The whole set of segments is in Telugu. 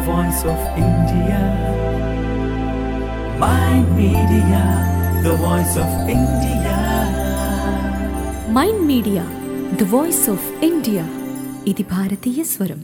voice of India. Mind Media, the voice of India. Mind media the voice of India ఇది భారతీయ స్వరం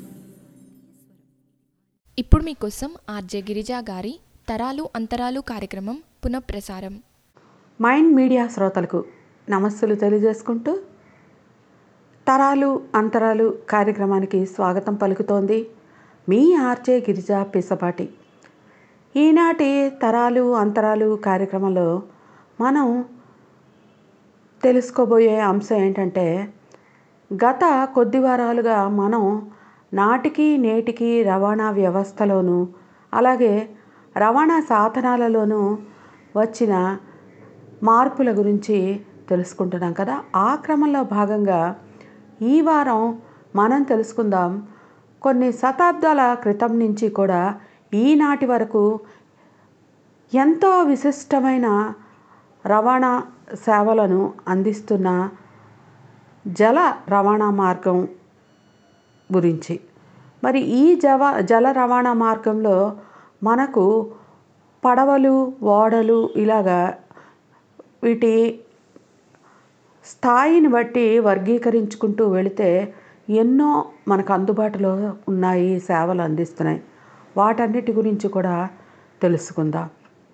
ఇప్పుడు మీకోసం ఆర్జే గిరిజా గారి తరాలు అంతరాలు కార్యక్రమం పునఃప్రసారం మైండ్ మీడియా శ్రోతలకు నమస్సులు తెలియజేసుకుంటూ తరాలు అంతరాలు కార్యక్రమానికి స్వాగతం పలుకుతోంది మీ ఆర్జే గిరిజా పిసపాటి ఈనాటి తరాలు అంతరాలు కార్యక్రమంలో మనం తెలుసుకోబోయే అంశం ఏంటంటే గత కొద్ది వారాలుగా మనం నాటికి నేటికి రవాణా వ్యవస్థలోనూ అలాగే రవాణా సాధనాలలోనూ వచ్చిన మార్పుల గురించి తెలుసుకుంటున్నాం కదా ఆ క్రమంలో భాగంగా ఈ వారం మనం తెలుసుకుందాం కొన్ని శతాబ్దాల క్రితం నుంచి కూడా ఈనాటి వరకు ఎంతో విశిష్టమైన రవాణా సేవలను అందిస్తున్న జల రవాణా మార్గం గురించి మరి ఈ జవ జల రవాణా మార్గంలో మనకు పడవలు ఓడలు ఇలాగా వీటి స్థాయిని బట్టి వర్గీకరించుకుంటూ వెళితే ఎన్నో మనకు అందుబాటులో ఉన్నాయి సేవలు అందిస్తున్నాయి వాటన్నిటి గురించి కూడా తెలుసుకుందాం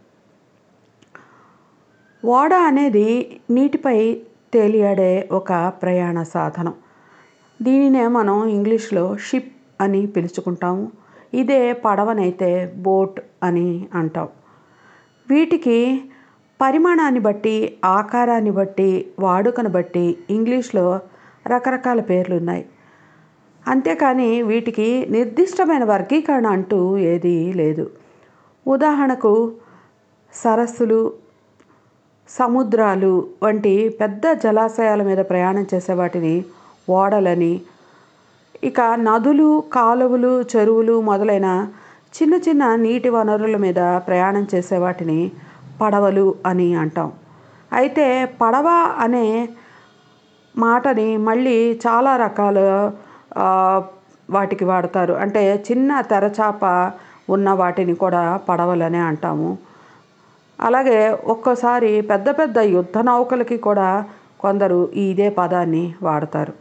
ఓడ అనేది నీటిపై తేలియాడే ఒక ప్రయాణ సాధనం దీనినే మనం ఇంగ్లీష్లో షిప్ అని పిలుచుకుంటాము ఇదే పడవనైతే బోట్ అని అంటాం వీటికి పరిమాణాన్ని బట్టి ఆకారాన్ని బట్టి వాడుకను బట్టి ఇంగ్లీష్లో రకరకాల పేర్లు ఉన్నాయి అంతేకాని వీటికి నిర్దిష్టమైన వర్గీకరణ అంటూ ఏదీ లేదు ఉదాహరణకు సరస్సులు సముద్రాలు వంటి పెద్ద జలాశయాల మీద ప్రయాణం చేసే వాటిని ఓడలని ఇక నదులు కాలువలు చెరువులు మొదలైన చిన్న చిన్న నీటి వనరుల మీద ప్రయాణం చేసే వాటిని పడవలు అని అంటాం అయితే పడవ అనే మాటని మళ్ళీ చాలా రకాల ఆ, వాటికి వాడతారు అంటే చిన్న తెరచాప ఉన్న వాటిని కూడా పడవలనే అంటాము అలాగే ఒక్కోసారి పెద్ద పెద్ద యుద్ధ నౌకలకి కూడా కొందరు ఇదే పదాన్ని వాడతారు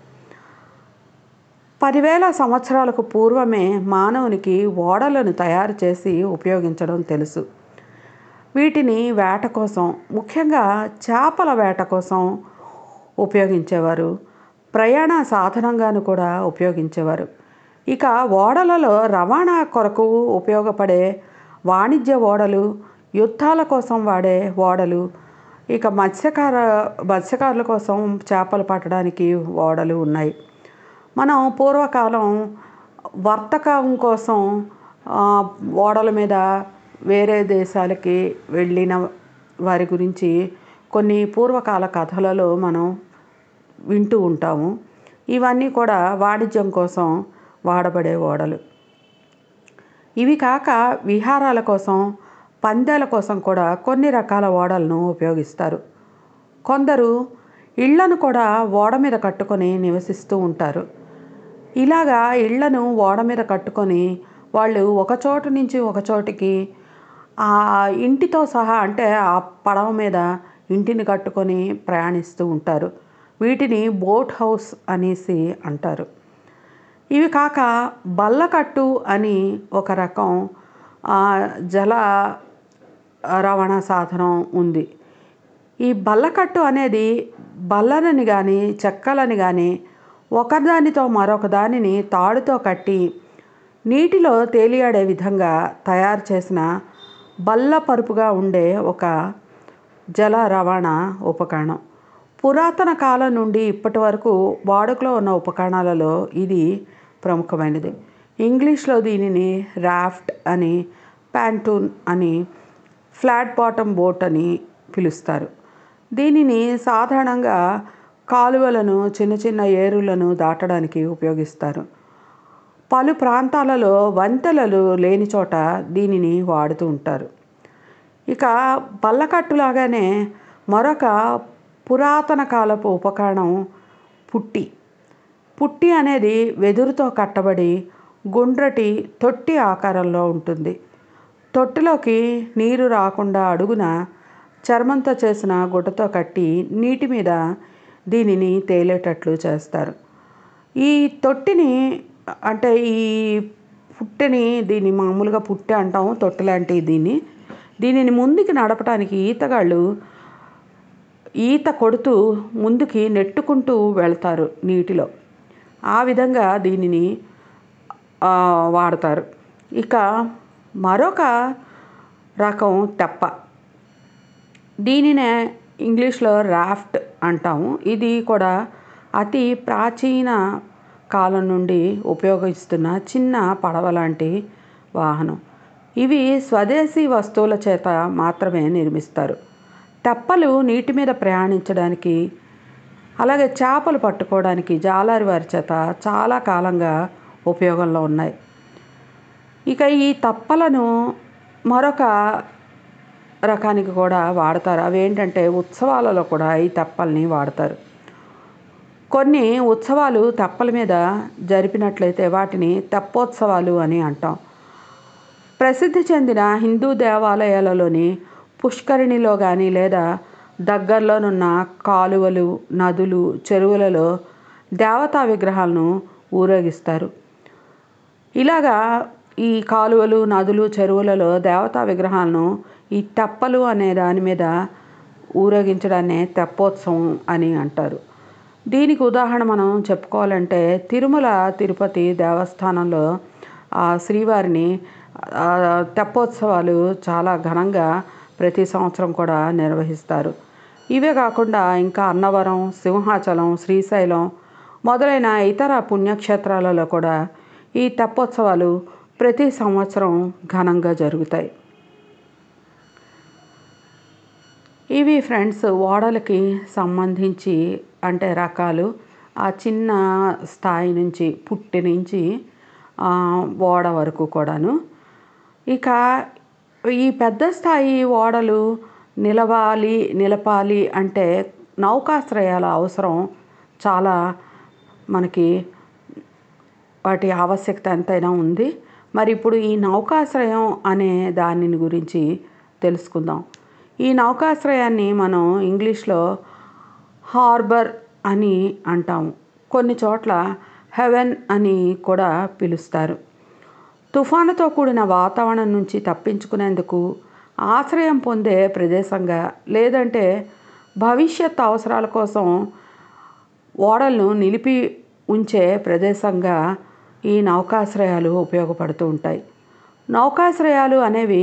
పదివేల సంవత్సరాలకు పూర్వమే మానవునికి ఓడలను తయారు చేసి ఉపయోగించడం తెలుసు వీటిని వేట కోసం ముఖ్యంగా చేపల వేట కోసం ఉపయోగించేవారు ప్రయాణ సాధనంగాను కూడా ఉపయోగించేవారు ఇక ఓడలలో రవాణా కొరకు ఉపయోగపడే వాణిజ్య ఓడలు యుద్ధాల కోసం వాడే ఓడలు ఇక మత్స్యకార మత్స్యకారుల కోసం చేపలు పట్టడానికి ఓడలు ఉన్నాయి మనం పూర్వకాలం వర్తకం కోసం ఆ, ఓడల మీద వేరే దేశాలకి వెళ్ళిన వారి గురించి కొన్ని పూర్వకాల కథలలో మనం వింటూ ఉంటాము ఇవన్నీ కూడా వాణిజ్యం కోసం వాడబడే ఓడలు ఇవి కాక విహారాల కోసం పందాల కోసం కూడా కొన్ని రకాల ఓడలను ఉపయోగిస్తారు కొందరు ఇళ్లను కూడా ఓడ మీద కట్టుకొని నివసిస్తూ ఉంటారు ఇలాగా ఇళ్లను ఓడ మీద కట్టుకొని వాళ్ళు ఒక చోటు నుంచి ఒక చోటికి ఆ ఇంటితో సహా అంటే ఆ పడవ మీద ఇంటిని కట్టుకొని ప్రయాణిస్తూ ఉంటారు వీటిని బోట్ హౌస్ అనేసి అంటారు ఇవి కాక బల్లకట్టు అని ఒక రకం ఆ, జల రవాణా సాధనం ఉంది ఈ బల్లకట్టు అనేది బల్లలని కానీ చెక్కలని కానీ ఒకదానితో మరొక దానిని తాడుతో కట్టి నీటిలో తేలియాడే విధంగా తయారు చేసిన బల్ల పరుపుగా ఉండే ఒక జల రవాణా ఉపకరణం పురాతన కాలం నుండి ఇప్పటి వరకు వాడుకలో ఉన్న ఉపకరణాలలో ఇది ప్రముఖమైనది ఇంగ్లీష్లో దీనిని రాఫ్ట్ అని ప్యాంటూన్ అని ఫ్లాట్ బాటమ్ బోట్ అని పిలుస్తారు దీనిని సాధారణంగా కాలువలను చిన్న చిన్న ఏరులను దాటడానికి ఉపయోగిస్తారు పలు ప్రాంతాలలో వంతెనలు లేని చోట దీనిని వాడుతూ ఉంటారు ఇక బల్లకట్టులాగానే మరొక పురాతన కాలపు ఉపకరణం పుట్టి పుట్టి అనేది వెదురుతో కట్టబడి గుండ్రటి తొట్టి ఆకారంలో ఉంటుంది తొట్టిలోకి నీరు రాకుండా అడుగున చర్మంతో చేసిన గుడ్డతో కట్టి నీటి మీద దీనిని తేలేటట్లు చేస్తారు ఈ తొట్టిని అంటే ఈ పుట్టెని దీన్ని మామూలుగా పుట్టె అంటాము తొట్టి లాంటి దీన్ని దీనిని ముందుకి నడపడానికి ఈతగాళ్ళు ఈత కొడుతూ ముందుకి నెట్టుకుంటూ వెళ్తారు నీటిలో ఆ విధంగా దీనిని ఆ, వాడతారు ఇక మరొక రకం తెప్ప దీనినే ఇంగ్లీష్లో రాఫ్ట్ అంటాము ఇది కూడా అతి ప్రాచీన కాలం నుండి ఉపయోగిస్తున్న చిన్న పడవ లాంటి వాహనం ఇవి స్వదేశీ వస్తువుల చేత మాత్రమే నిర్మిస్తారు తెప్పలు నీటి మీద ప్రయాణించడానికి అలాగే చేపలు పట్టుకోవడానికి జాలారి వారి చేత చాలా కాలంగా ఉపయోగంలో ఉన్నాయి ఇక ఈ తప్పలను మరొక రకానికి కూడా వాడతారు అవి ఏంటంటే ఉత్సవాలలో కూడా ఈ తెప్పల్ని వాడతారు కొన్ని ఉత్సవాలు తెప్పల మీద జరిపినట్లయితే వాటిని తెప్పోత్సవాలు అని అంటాం ప్రసిద్ధి చెందిన హిందూ దేవాలయాలలోని పుష్కరిణిలో కానీ లేదా దగ్గరలోనున్న కాలువలు నదులు చెరువులలో దేవతా విగ్రహాలను ఊరేగిస్తారు ఇలాగా ఈ కాలువలు నదులు చెరువులలో దేవతా విగ్రహాలను ఈ తెప్పలు అనే దాని మీద ఊరేగించడాన్ని తెప్పోత్సవం అని అంటారు దీనికి ఉదాహరణ మనం చెప్పుకోవాలంటే తిరుమల తిరుపతి దేవస్థానంలో ఆ శ్రీవారిని ఆ, తెప్పోత్సవాలు చాలా ఘనంగా ప్రతి సంవత్సరం కూడా నిర్వహిస్తారు ఇవే కాకుండా ఇంకా అన్నవరం సింహాచలం శ్రీశైలం మొదలైన ఇతర పుణ్యక్షేత్రాలలో కూడా ఈ తెప్పోత్సవాలు ప్రతి సంవత్సరం ఘనంగా జరుగుతాయి ఇవి ఫ్రెండ్స్ ఓడలకి సంబంధించి అంటే రకాలు ఆ చిన్న స్థాయి నుంచి పుట్టి నుంచి ఆ, ఓడ వరకు కూడాను ఇక ఈ పెద్ద స్థాయి ఓడలు నిలవాలి నిలపాలి అంటే నౌకాశ్రయాల అవసరం చాలా మనకి వాటి ఆవశ్యకత ఎంతైనా ఉంది మరి ఇప్పుడు ఈ నౌకాశ్రయం అనే దానిని గురించి తెలుసుకుందాం ఈ నౌకాశ్రయాన్ని మనం ఇంగ్లీష్లో హార్బర్ అని అంటాము కొన్ని చోట్ల హెవెన్ అని కూడా పిలుస్తారు తుఫానుతో కూడిన వాతావరణం నుంచి తప్పించుకునేందుకు ఆశ్రయం పొందే ప్రదేశంగా లేదంటే భవిష్యత్ అవసరాల కోసం ఓడలను నిలిపి ఉంచే ప్రదేశంగా ఈ నౌకాశ్రయాలు ఉపయోగపడుతూ ఉంటాయి నౌకాశ్రయాలు అనేవి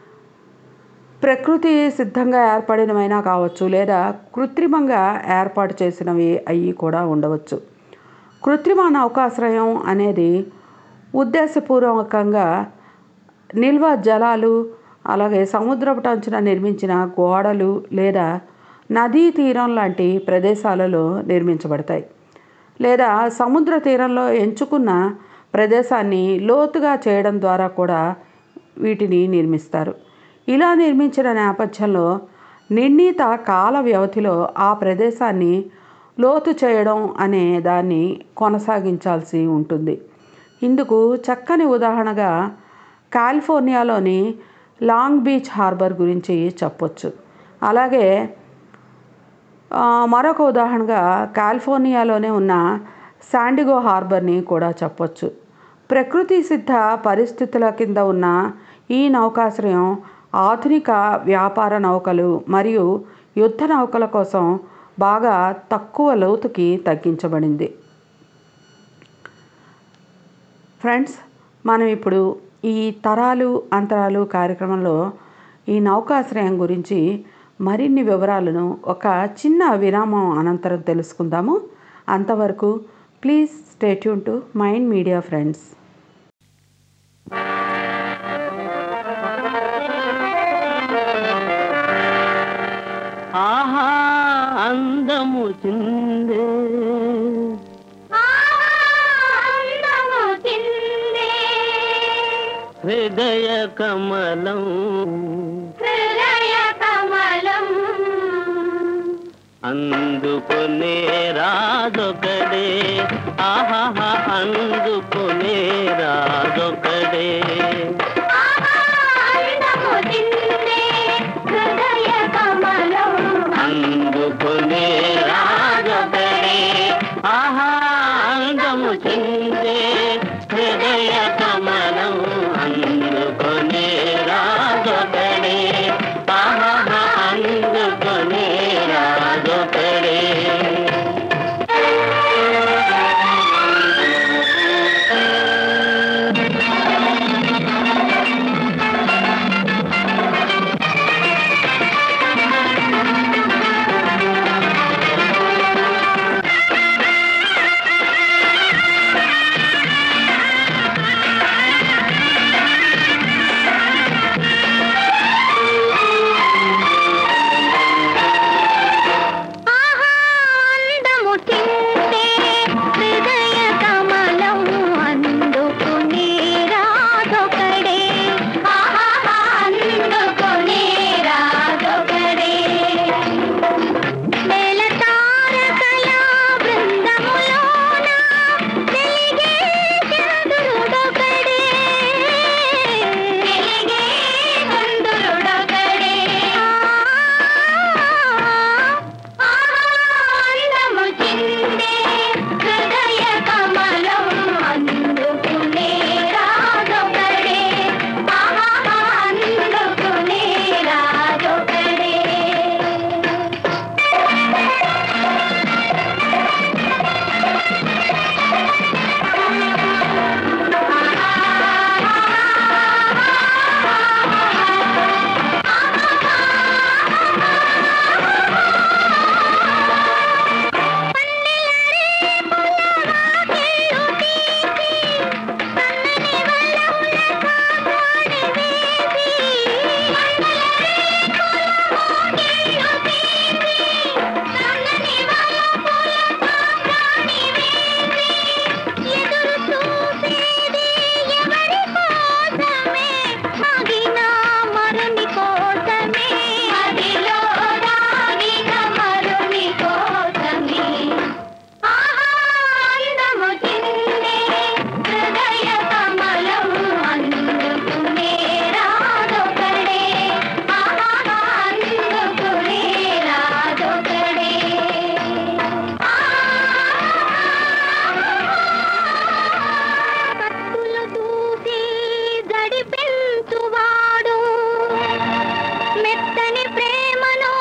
ప్రకృతి సిద్ధంగా ఏర్పడినవైనా కావచ్చు లేదా కృత్రిమంగా ఏర్పాటు చేసినవి అయ్యి కూడా ఉండవచ్చు కృత్రిమ నౌకాశ్రయం అనేది ఉద్దేశపూర్వకంగా నిల్వ జలాలు అలాగే సముద్రపు టంచున నిర్మించిన గోడలు లేదా నదీ తీరం లాంటి ప్రదేశాలలో నిర్మించబడతాయి లేదా సముద్ర తీరంలో ఎంచుకున్న ప్రదేశాన్ని లోతుగా చేయడం ద్వారా కూడా వీటిని నిర్మిస్తారు ఇలా నిర్మించిన నేపథ్యంలో నిర్ణీత కాల వ్యవధిలో ఆ ప్రదేశాన్ని లోతు చేయడం అనే దాన్ని కొనసాగించాల్సి ఉంటుంది ఇందుకు చక్కని ఉదాహరణగా కాలిఫోర్నియాలోని లాంగ్ బీచ్ హార్బర్ గురించి చెప్పొచ్చు అలాగే ఆ, మరొక ఉదాహరణగా కాలిఫోర్నియాలోనే ఉన్న శాండిగో హార్బర్ని కూడా చెప్పొచ్చు ప్రకృతి సిద్ధ పరిస్థితుల కింద ఉన్న ఈ నౌకాశ్రయం ఆధునిక వ్యాపార నౌకలు మరియు యుద్ధ నౌకల కోసం బాగా తక్కువ లోతుకి తగ్గించబడింది ఫ్రెండ్స్ మనం ఇప్పుడు ఈ తరాలు అంతరాలు కార్యక్రమంలో ఈ నౌకాశ్రయం గురించి మరిన్ని వివరాలను ఒక చిన్న విరామం అనంతరం తెలుసుకుందాము అంతవరకు please stay tuned to mind media friends ఆహా అందము చిందే హృదయ కమలం అందుకునే రాజొకడే ఆహా అందుకునే రాజొకడే అందుకునే రాజొకడే ఆహా అందము చిందే హృదయ కమలం అందుకునే రాజొకడే ఆహా అందుకునే రాజొకడే మెత్తని ప్రేమను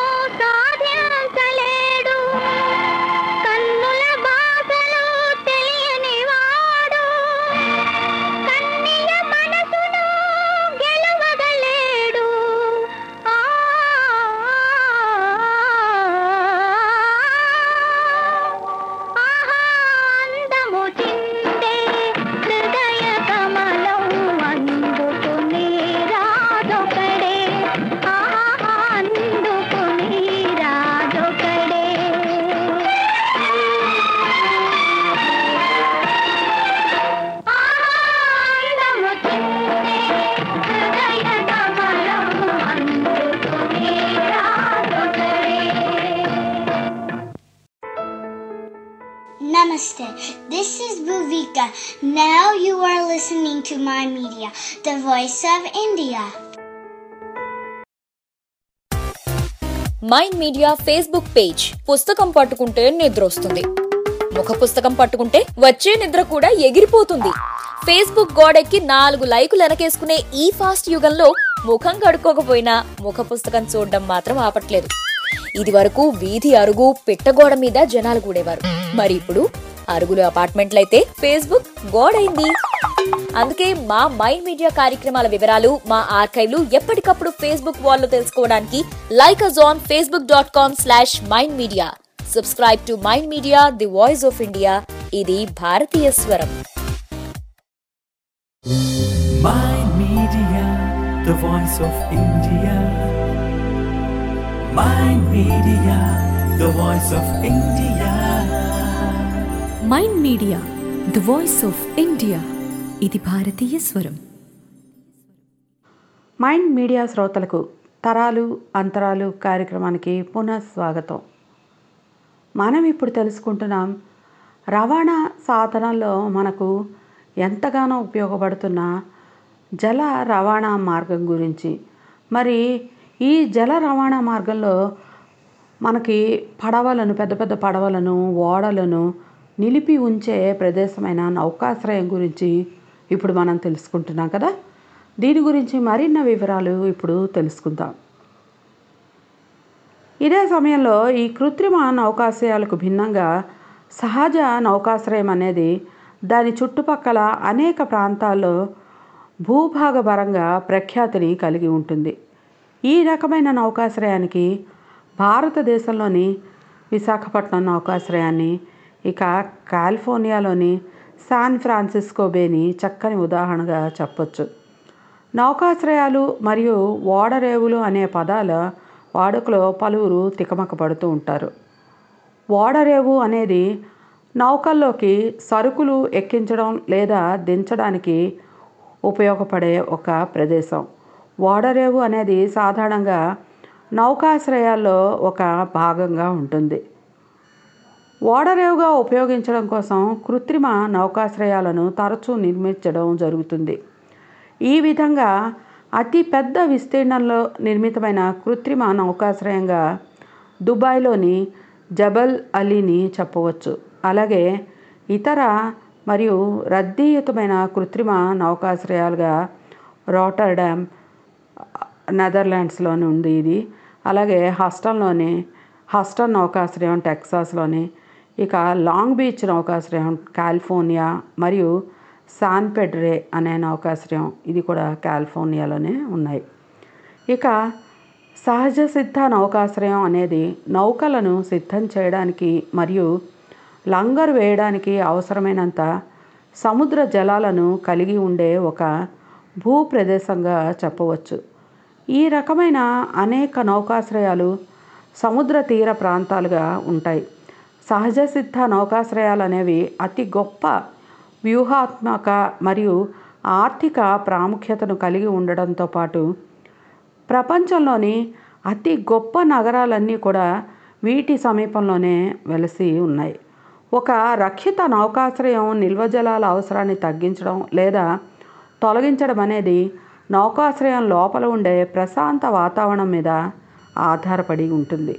సాధించలేడు కన్నుల బాధలు తెలియని వాడు కన్నియ మనసును గెలవగలేడు ఆ ఆహా అందము చిందే హృదయ కమలం అందుకుని రాదొకడే ఆహా అందుకుని రాదొకడే ఆనందము చిందే హృదయ కమలం అందుకుని రాదొకడే Namaste. This is Bhuvika. Now you are listening to my media, the voice of India. Mind media Facebook page పుస్తకం పట్టుకుంటే నిద్ర వస్తుంది ముఖ పుస్తకం పట్టుకుంటే వచ్చే నిద్ర కూడా ఎగిరిపోతుంది ఫేస్బుక్ గోడెక్కి నాలుగు లైకులు వెనకేసుకునే ఈ ఫాస్ట్ యుగంలో ముఖం కడుక్కోకపోయినా ముఖ పుస్తకం చూడడం మాత్రం ఆపట్లేదు ఇది వరకు వీధి అరుగు పిట్టగోడ మీద జనాలు కూడేవారు మరి ఇప్పుడు అరుగులు అపార్ట్మెంట్లయితే ఫేస్బుక్ గోడైంది అందుకే మా మైండ్ మీడియా కార్యక్రమాల వివరాలు మా ఆర్కైవ్లు ఎప్పటికప్పుడు ఫేస్బుక్ వాల్లో తెలుసుకోవడానికి like us on Facebook dot com slash mind media subscribe to mind media the voice of India ఇది భారతీయ స్వరం Mind Media, the voice of India. Mind Media, the voice of India. Mind media the voice of India ఇది భారతీయ స్వరం మైండ్ మీడియా శ్రోతలకు తరాలు అంతరాలు కార్యక్రమానికి పునః స్వాగతం మనం ఇప్పుడు తెలుసుకుంటున్నాం రవాణా సాధనంలో మనకు ఎంతగానో ఉపయోగపడుతున్న జల రవాణా మార్గం గురించి మరి ఈ జల రవాణా మార్గంలో మనకి పడవలను పెద్ద పెద్ద పడవలను ఓడలను నిలిపి ఉంచే ప్రదేశమైన నౌకాశ్రయం గురించి ఇప్పుడు మనం తెలుసుకుంటున్నాం కదా దీని గురించి మరిన్ని వివరాలు ఇప్పుడు తెలుసుకుందాం ఇదే సమయంలో ఈ కృత్రిమ నౌకాశ్రయాలకు భిన్నంగా సహజ నౌకాశ్రయం అనేది దాని చుట్టుపక్కల అనేక ప్రాంతాల్లో భూభాగపరంగా ప్రఖ్యాతిని కలిగి ఉంటుంది ఈ రకమైన నౌకాశ్రయానికి భారతదేశంలోని విశాఖపట్నం నౌకాశ్రయాన్ని ఇక కాలిఫోర్నియాలోని శాన్ ఫ్రాన్సిస్కో బేని చక్కని ఉదాహరణగా చెప్పొచ్చు నౌకాశ్రయాలు మరియు ఓడరేవులు అనే పదాల వాడుకలో పలువురు తికమక పడుతూ ఉంటారు ఓడరేవు అనేది నౌకల్లోకి సరుకులు ఎక్కించడం లేదా దించడానికి ఉపయోగపడే ఒక ప్రదేశం ఓడరేవు అనేది సాధారణంగా నౌకాశ్రయాల్లో ఒక భాగంగా ఉంటుంది ఓడరేవుగా ఉపయోగించడం కోసం కృత్రిమ నౌకాశ్రయాలను తరచూ నిర్మించడం జరుగుతుంది ఈ విధంగా అతి పెద్ద విస్తీర్ణంలో నిర్మితమైన కృత్రిమ నౌకాశ్రయంగా దుబాయ్లోని జబల్ అలీని చెప్పవచ్చు అలాగే ఇతర మరియు రద్దీయుతమైన కృత్రిమ నౌకాశ్రయాలుగా రోటర్డామ్ నెదర్లాండ్స్లోని ఉంది ఇది అలాగే హస్టన్లోని హస్టన్ నౌకాశ్రయం టెక్సాస్లోని ఇక లాంగ్ బీచ్ నౌకాశ్రయం కాలిఫోర్నియా మరియు శాన్ పెడ్రే అనే నౌకాశ్రయం ఇది కూడా కాలిఫోర్నియాలోనే ఉన్నాయి ఇక సహజ సిద్ధ నౌకాశ్రయం అనేది నౌకలను సిద్ధం చేయడానికి మరియు లంగరు వేయడానికి అవసరమైనంత సముద్ర జలాలను కలిగి ఉండే ఒక భూ ప్రదేశంగా చెప్పవచ్చు ఈ రకమైన అనేక నౌకాశ్రయాలు సముద్ర తీర ప్రాంతాలుగా ఉంటాయి సహజ సిద్ధ నౌకాశ్రయాలు అనేవి అతి గొప్ప వ్యూహాత్మక మరియు ఆర్థిక ప్రాముఖ్యతను కలిగి ఉండడంతో పాటు ప్రపంచంలోని అతి గొప్ప నగరాలన్నీ కూడా వీటి సమీపంలోనే వెలసి ఉన్నాయి ఒక రక్షిత నౌకాశ్రయం నిల్వ జలాల అవసరాన్ని తగ్గించడం లేదా తొలగించడం అనేది నౌకాశ్రయం లోపల ఉండే ప్రశాంత వాతావరణం మీద ఆధారపడి ఉంటుంది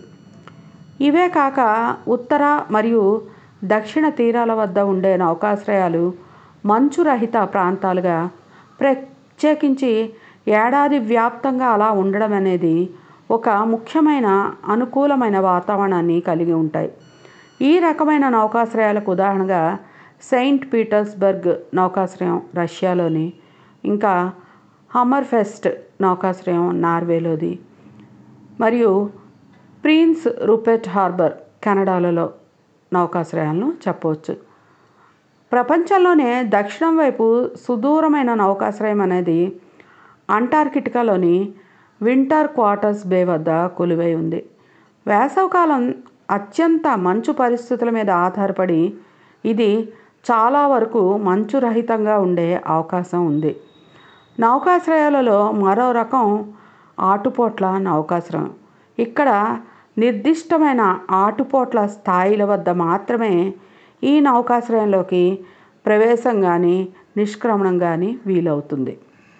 ఇవే కాక ఉత్తర మరియు దక్షిణ తీరాల వద్ద ఉండే నౌకాశ్రయాలు మంచురహిత ప్రాంతాలుగా ప్రత్యేకించి ఏడాది వ్యాప్తంగా అలా ఉండడం అనేది ఒక ముఖ్యమైన అనుకూలమైన వాతావరణాన్ని కలిగి ఉంటాయి ఈ రకమైన నౌకాశ్రయాలకు ఉదాహరణగా సెయింట్ పీటర్స్బర్గ్ నౌకాశ్రయం రష్యాలోని ఇంకా హమ్మర్ఫెస్ట్ నౌకాశ్రయం నార్వేలోది మరియు ప్రిన్స్ రూపెట్ హార్బర్ కెనడాలలో నౌకాశ్రయాలను చెప్పవచ్చు ప్రపంచంలోనే దక్షిణం వైపు సుదూరమైన నౌకాశ్రయం అనేది అంటార్కిటికాలోని వింటర్ క్వార్టర్స్ బే వద్ద కొలువై ఉంది వేసవకాలం అత్యంత మంచు పరిస్థితుల మీద ఆధారపడి ఇది చాలా వరకు మంచు రహితంగా ఉండే అవకాశం ఉంది నౌకాశ్రయాలలో మరో రకం ఆటుపోట్ల నౌకాశ్రయం ఇక్కడ నిర్దిష్టమైన ఆటుపోట్ల స్థాయిల వద్ద మాత్రమే ఈ నౌకాశ్రయంలోకి ప్రవేశం కానీ నిష్క్రమణం కానీ వీలవుతుంది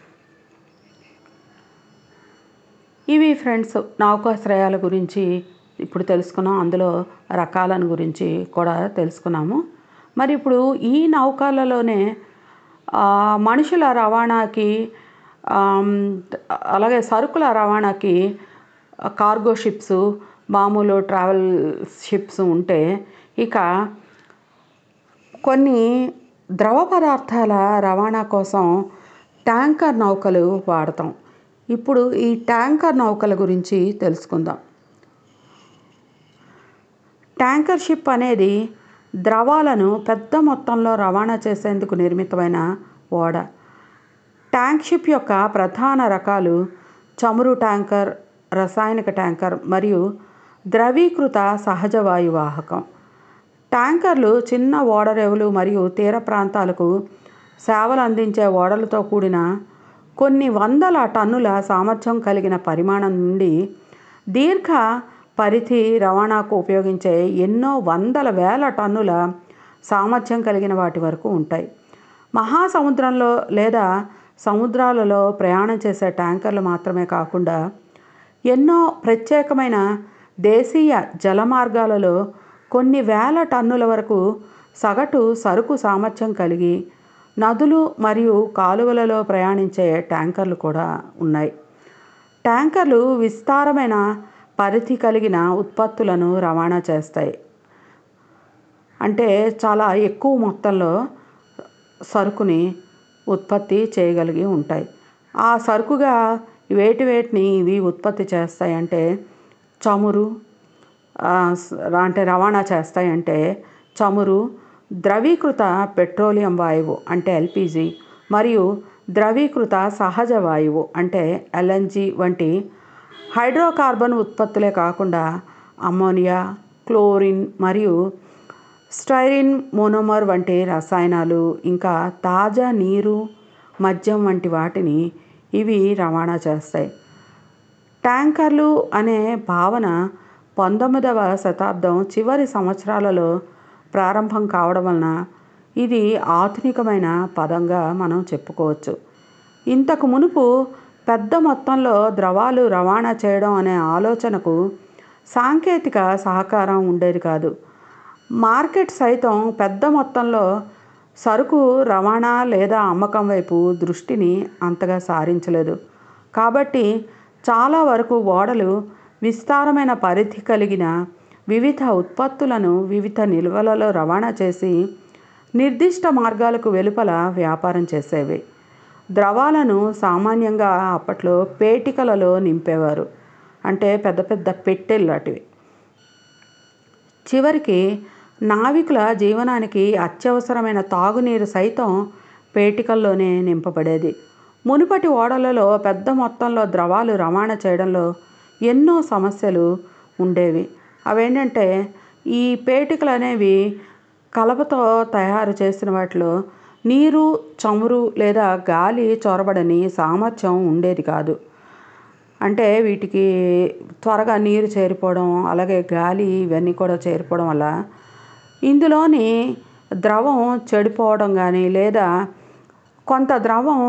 ఇవి ఫ్రెండ్స్ నౌకాశ్రయాల గురించి ఇప్పుడు తెలుసుకున్నాం అందులో రకాలను గురించి కూడా తెలుసుకున్నాము మరి ఇప్పుడు ఈ నౌకలలోనే ఆ, మనుషుల రవాణాకి ఆమ్, అలాగే సరుకుల రవాణాకి కార్గో షిప్స్ మామూలు ట్రావెల్ షిప్స్ ఉంటే ఇక కొన్ని ద్రవ పదార్థాల రవాణా కోసం ట్యాంకర్ నౌకలు వాడతాం ఇప్పుడు ఈ ట్యాంకర్ నౌకల గురించి తెలుసుకుందాం ట్యాంకర్ షిప్ అనేది ద్రవాలను పెద్ద మొత్తంలో రవాణా చేసేందుకు నిర్మితమైన ఓడ ట్యాంక్ షిప్ యొక్క ప్రధాన రకాలు చమురు ట్యాంకర్ రసాయనిక ట్యాంకర్ మరియు ద్రవీకృత సహజ వాయు వాహకం ట్యాంకర్లు చిన్న ఓడరేవులు మరియు తీర ప్రాంతాలకు సేవలు అందించే ఓడలతో కూడిన కొన్ని వందల టన్నుల సామర్థ్యం కలిగిన పరిమాణం నుండి దీర్ఘ పరిధి రవాణాకు ఉపయోగించే ఎన్నో వందల వేల టన్నుల సామర్థ్యం కలిగిన వాటి వరకు ఉంటాయి మహాసముద్రంలో లేదా సముద్రాలలో ప్రయాణం చేసే ట్యాంకర్లు మాత్రమే కాకుండా ఎన్నో ప్రత్యేకమైన దేశీయ జలమార్గాలలో కొన్ని వేల టన్నుల వరకు సగటు సరుకు సామర్థ్యం కలిగి నదులు మరియు కాలువలలో ప్రయాణించే ట్యాంకర్లు కూడా ఉన్నాయి ట్యాంకర్లు విస్తారమైన పరిధి కలిగిన ఉత్పత్తులను రవాణా చేస్తాయి అంటే చాలా ఎక్కువ మొత్తంలో సరుకుని ఉత్పత్తి చేయగలిగి ఉంటాయి ఆ సరుకుగా వేటి వేటిని ఇవి ఉత్పత్తి చేస్తాయంటే చమురు ఆ, స- అంటే రవాణా చేస్తాయంటే చమురు ద్రవీకృత పెట్రోలియం వాయువు అంటే ఎల్పిజి మరియు ద్రవీకృత సహజ వాయువు అంటే ఎల్ఎన్జి వంటి హైడ్రోకార్బన్ ఉత్పత్తులే కాకుండా అమ్మోనియా క్లోరిన్ మరియు స్టైరిన్ మోనోమర్ వంటి రసాయనాలు ఇంకా తాజా నీరు మద్యం వంటి వాటిని ఇవి రవాణా చేస్తాయి ట్యాంకర్లు అనే భావన పంతొమ్మిదవ శతాబ్దం చివరి సంవత్సరాలలో ప్రారంభం కావడం వలన ఇది ఆధునికమైన పదంగా మనం చెప్పుకోవచ్చు ఇంతకు మునుపు పెద్ద మొత్తంలో ద్రవాలు రవాణా చేయడం అనే ఆలోచనకు సాంకేతిక సహకారం ఉండేది కాదు మార్కెట్ సైతం పెద్ద మొత్తంలో సరుకు రవాణా లేదా అమ్మకం వైపు దృష్టిని అంతగా సారించలేదు కాబట్టి చాలా వరకు ఓడలు విస్తారమైన పరిధి కలిగిన వివిధ ఉత్పత్తులను వివిధ నిల్వలలో రవాణా చేసి నిర్దిష్ట మార్గాలకు వెలుపల వ్యాపారం చేసేవి ద్రవాలను సామాన్యంగా అప్పట్లో పేటికలలో నింపేవారు అంటే పెద్ద పెద్ద పెట్టెలు లాంటివి చివరికి నావికుల జీవనానికి అత్యవసరమైన తాగునీరు సైతం పేటికల్లోనే నింపబడేది మునుపటి ఓడలలో పెద్ద మొత్తంలో ద్రవాలు రవాణా చేయడంలో ఎన్నో సమస్యలు ఉండేవి అవేంటంటే ఈ పేటికలు అనేవి కలపతో తయారు చేసిన వాటిలో నీరు చమురు లేదా గాలి చొరబడని సామర్థ్యం ఉండేది కాదు అంటే వీటికి త్వరగా నీరు చేరిపోవడం అలాగే గాలి ఇవన్నీ కూడా చేరిపోవడం వల్ల ఇందులోని ద్రవం చెడిపోవడం కానీ లేదా కొంత ద్రవం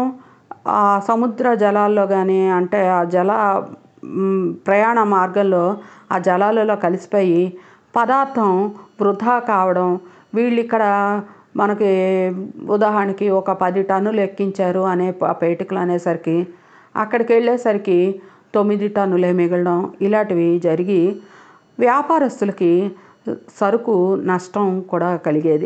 ఆ సముద్ర జలాల్లో కానీ అంటే ఆ జల మ్, ప్రయాణ మార్గంలో ఆ జలాలలో కలిసిపోయి పదార్థం వృధా కావడం వీళ్ళు ఇక్కడ మనకి ఉదాహరణకి ఒక పది టన్నులు ఎక్కించారు అనే ప- పేటికలు అనేసరికి అక్కడికి వెళ్ళేసరికి తొమ్మిది టన్నులే మిగలడం ఇలాంటివి జరిగి వ్యాపారస్తులకి సరుకు నష్టం కూడా కలిగేది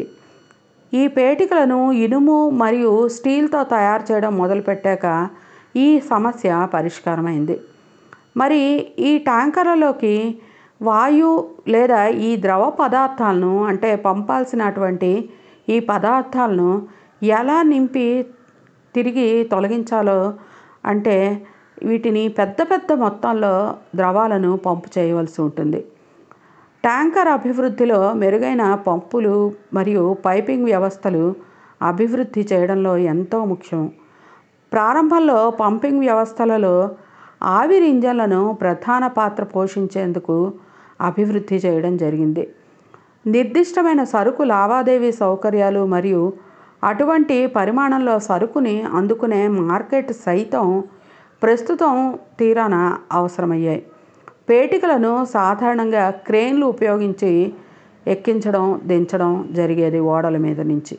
ఈ పేటికలను ఇనుము మరియు స్టీల్తో తయారు చేయడం మొదలుపెట్టాక ఈ సమస్య పరిష్కారమైంది మరి ఈ ట్యాంకర్లలోకి వాయు లేదా ఈ ద్రవ పదార్థాలను అంటే పంపాల్సినటువంటి ఈ పదార్థాలను ఎలా నింపి తిరిగి తొలగించాలో అంటే వీటిని పెద్ద పెద్ద మొత్తంలో ద్రవాలను పంపు చేయవలసి ఉంటుంది ట్యాంకర్ అభివృద్ధిలో మెరుగైన పంపులు మరియు పైపింగ్ వ్యవస్థలు అభివృద్ధి చేయడంలో ఎంతో ముఖ్యం ప్రారంభంలో పంపింగ్ వ్యవస్థలలో ఆవిరి ఇంజన్లను ప్రధాన పాత్ర పోషించేందుకు అభివృద్ధి చేయడం జరిగింది నిర్దిష్టమైన సరుకు లావాదేవీ సౌకర్యాలు మరియు అటువంటి పరిమాణంలో సరుకుని అందుకునే మార్కెట్ సైతం ప్రస్తుతం తీరాన అవసరమయ్యాయి పేటికలను సాధారణంగా క్రేన్లు ఉపయోగించి ఎక్కించడం దించడం జరిగేది ఓడల మీద నుంచి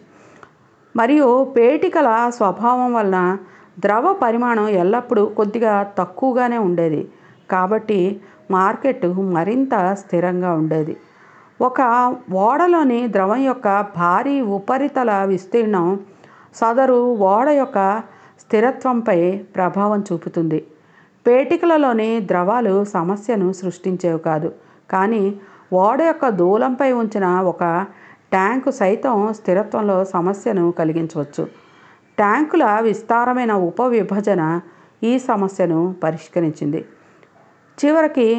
మరియు పేటికల స్వభావం వలన ద్రవ పరిమాణం ఎల్లప్పుడూ కొద్దిగా తక్కువగానే ఉండేది కాబట్టి మార్కెట్ మరింత స్థిరంగా ఉండేది ఒక ఓడలోని ద్రవం యొక్క భారీ ఉపరితల విస్తీర్ణం సదరు ఓడ యొక్క స్థిరత్వంపై ప్రభావం చూపుతుంది పేటికలలోని ద్రవాలు సమస్యను సృష్టించేవి కాదు కానీ ఓడ యొక్క దూలంపై ఉంచిన ఒక ట్యాంకు సైతం స్థిరత్వంలో సమస్యను కలిగించవచ్చు ట్యాంకుల విస్తారమైన ఉపవిభజన ఈ సమస్యను పరిష్కరించింది చివరికి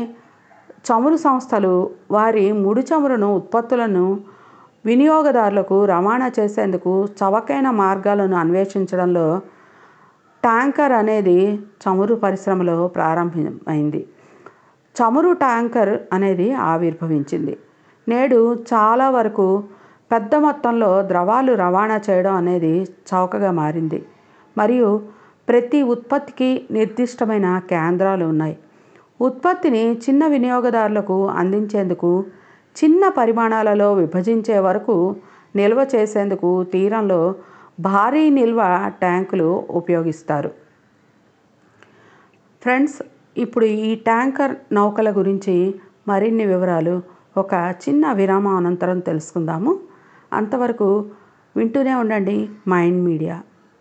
చమురు సంస్థలు వారి ముడి చమురును ఉత్పత్తులను వినియోగదారులకు రవాణా చేసేందుకు చవకైన మార్గాలను అన్వేషించడంలో ట్యాంకర్ అనేది చమురు పరిశ్రమలో ప్రారంభమైంది చమురు ట్యాంకర్ అనేది ఆవిర్భవించింది నేడు చాలా వరకు పెద్ద మొత్తంలో ద్రవాలు రవాణా చేయడం అనేది చౌకగా మారింది మరియు ప్రతి ఉత్పత్తికి నిర్దిష్టమైన కేంద్రాలు ఉన్నాయి ఉత్పత్తిని చిన్న వినియోగదారులకు అందించేందుకు చిన్న పరిమాణాలలో విభజించే వరకు నిల్వ చేసేందుకు తీరంలో భారీ నిల్వ ట్యాంకులు ఉపయోగిస్తారు ఫ్రెండ్స్ ఇప్పుడు ఈ ట్యాంకర్ నౌకల గురించి మరిన్ని వివరాలు ఒక చిన్న విరామం అనంతరం తెలుసుకుందాము అంతవరకు వింటూనే ఉండండి మైండ్ మీడియా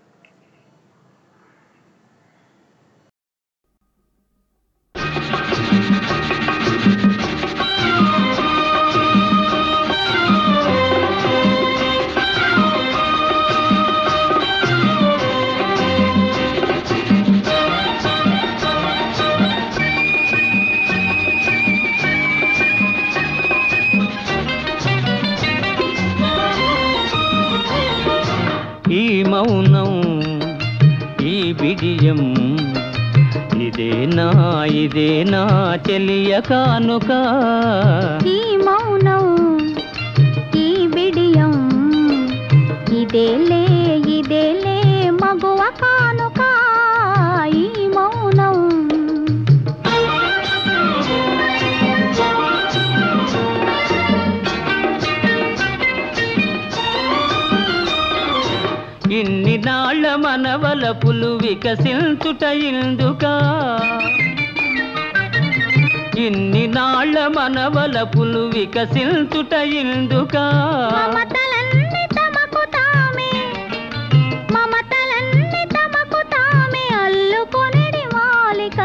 ఈ మౌనం ఈ బిడియం ఇదేనా ఇదేనా చెలియ కానుక ఈ మౌనం ఈ బిడియం ఇదేలే ఇదేలే మగువ కానుక ఈ మౌనం ఇన్ని నాళ్ళ మనవల పులు వికసించుట ఇందుకా ఇన్ని నాళ్ళ మనవల పులు వికసించుట ఇందుకా మమతలన్నీ తమకు తామే మమతలన్నీ తమకు తామే అల్లుకొనిడి మాలిక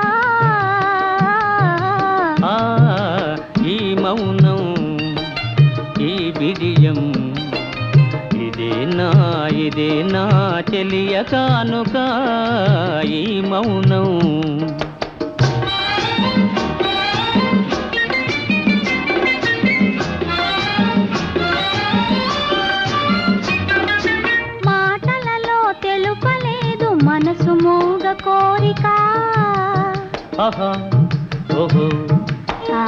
ఆ ఈ మౌనం ఈ బిడియం ఇదేనా ఇదేనా చెలియ కానుక ఈ మౌనం మాటలలో తెలుపలేదు మనసు మూగ కోరిక ఆహా ఓహో ఆ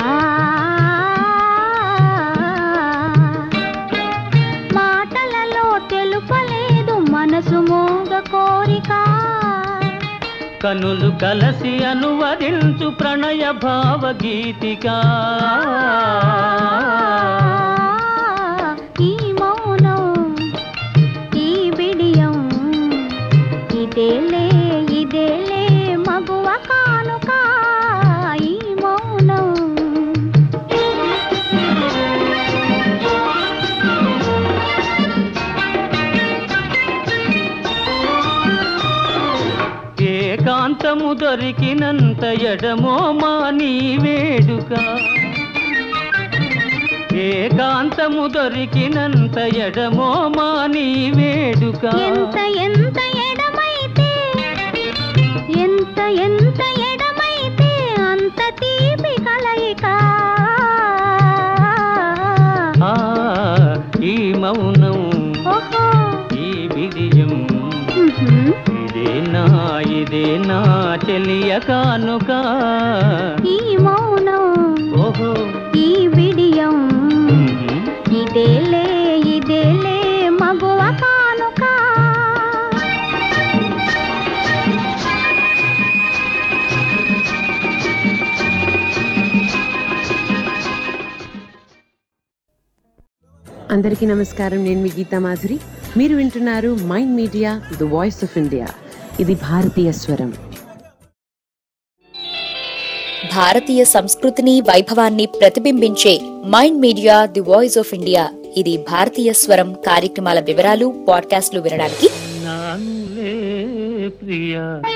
మాటలలో తెలుపలేదు మనసు మూగ కోరిక కనులు కలసి అనువదించు ప్రణయ భావగీతిక ఈ మౌనం ఈ బిడియం ఇదేలే ఇదేలే మగువ కానుక ఈ మౌనం ఏకాంతము దొరికినంత ఎడమో మా నీ వేడుక ఏకాంతము దొరికినంత ఎడమో మా నీ వేడుక ఎంత ఎంత ఎడమైతే ఎంత ఎంత ఎడమైతే అంత తీపి కలయిక ఆ, ఈ మౌనం ఓహో ఈ విజయం ఉహుం. ఇదేనా ఇదేనా చెలియ కానుక ఈ మౌనం ఓహో ఈ బిడియం ఉహు. ఇదేలే ఇదేలే మగువ కానుక అందరికీ నమస్కారం నేను మీ గీతా మాధురి మీరు వింటున్నారు mind media the voice of India ఇది భారతీయ స్వరం భారతీయ సంస్కృతిని వైభవాన్ని ప్రతిబింబించే mind media the voice of India ఇది భారతీయ స్వరం కార్యక్రమాల వివరాలు పాడ్కాస్ట్లు వినడానికి నానులే ప్రియ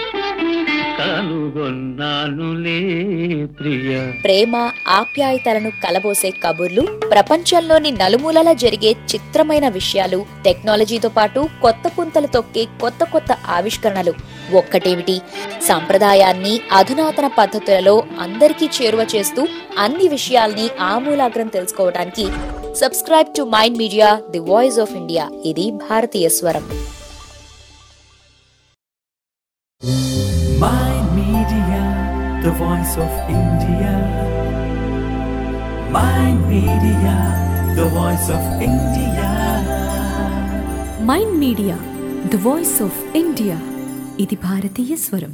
కనుగొన్నానులే ప్రియ ప్రేమ ఆప్యాయతలను కలబోసే కబుర్లు ప్రపంచంలోని నలుమూలలా జరిగే చిత్రమైన విషయాలు టెక్నాలజీతో పాటు కొత్త పుంతలు తొక్కే కొత్త కొత్త ఆవిష్కరణలు ఒక్కటేమిటి సంప్రదాయాన్ని అధునాతన పద్ధతులలో అందరికీ చేరువ చేస్తూ అన్ని విషయాల్ని ఆమూలాగ్రం తెలుసుకోవడానికి subscribe to mind media the voice of India ఇది భారతీయ స్వరం Mind Media, the voice of India. Mind Media, the voice of India. Mind media the voice of India ఇది భారతీయ స్వరం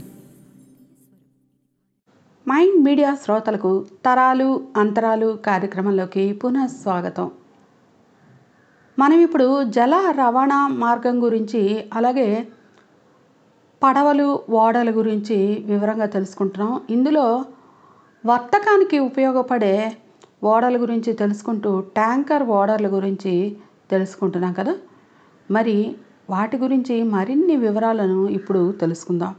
మైండ్ మీడియా శ్రోతలకు తరాలు అంతరాలు కార్యక్రమంలోకి పునః స్వాగతం మనం ఇప్పుడు జల రవాణా మార్గం గురించి అలాగే పడవలు ఓడల గురించి వివరంగా తెలుసుకుంటున్నాం ఇందులో వర్తకానికి ఉపయోగపడే ఓడల గురించి తెలుసుకుంటూ ట్యాంకర్ ఓడర్ల గురించి తెలుసుకుంటున్నాం కదా మరి వాటి గురించి మరిన్ని వివరాలను ఇప్పుడు తెలుసుకుందాం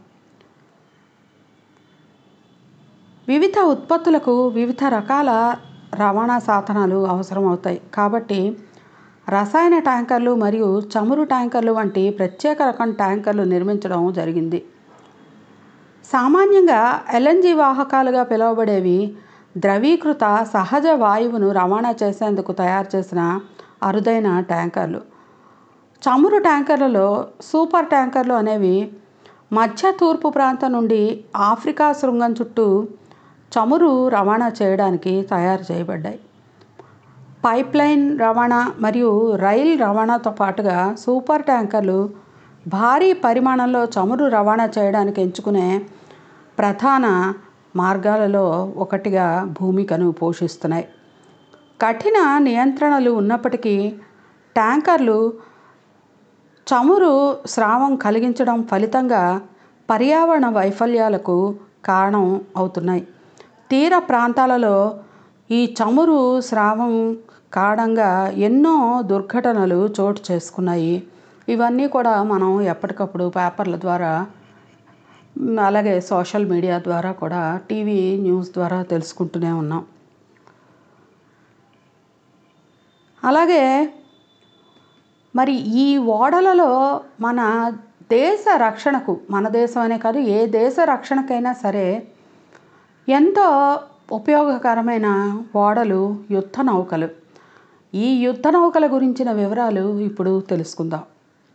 వివిధ ఉత్పత్తులకు వివిధ రకాల రవాణా సాధనాలు అవసరమవుతాయి కాబట్టి రసాయన ట్యాంకర్లు మరియు చమురు ట్యాంకర్లు వంటి ప్రత్యేక రకం ట్యాంకర్లు నిర్మించడం జరిగింది సామాన్యంగా ఎల్ఎన్జి వాహకాలుగా పిలువబడేవి ద్రవీకృత సహజ వాయువును రవాణా చేసేందుకు తయారు చేసిన అరుదైన ట్యాంకర్లు చమురు ట్యాంకర్లలో సూపర్ ట్యాంకర్లు అనేవి మధ్య తూర్పు ప్రాంతం నుండి ఆఫ్రికా శృంగం చుట్టూ చమురు రవాణా చేయడానికి తయారు చేయబడ్డాయి పైప్లైన్ రవాణా మరియు రైల్ రవాణాతో పాటుగా సూపర్ ట్యాంకర్లు భారీ పరిమాణంలో చమురు రవాణా చేయడానికి ఎంచుకునే ప్రధాన మార్గాలలో ఒకటిగా భూమికను పోషిస్తున్నాయి కఠిన నియంత్రణలు ఉన్నప్పటికీ ట్యాంకర్లు చమురు స్రావం కలిగించడం ఫలితంగా పర్యావరణ వైఫల్యాలకు కారణం అవుతున్నాయి తీర ప్రాంతాలలో ఈ చమురు స్రావం కారణంగా ఎన్నో దుర్ఘటనలు చోటు చేసుకున్నాయి ఇవన్నీ కూడా మనం ఎప్పటికప్పుడు పేపర్ల ద్వారా మ్, అలాగే సోషల్ మీడియా ద్వారా కూడా టీవీ న్యూస్ ద్వారా తెలుసుకుంటూనే ఉన్నాం అలాగే మరి ఈ ఓడలలో మన దేశ రక్షణకు మన దేశం అనే కాదు ఏ దేశ రక్షణకైనా సరే ఎంతో ఉపయోగకరమైన ఓడలు యుద్ధ నౌకలు ఈ యుద్ధ నౌకల గురించిన వివరాలు ఇప్పుడు తెలుసుకుందాం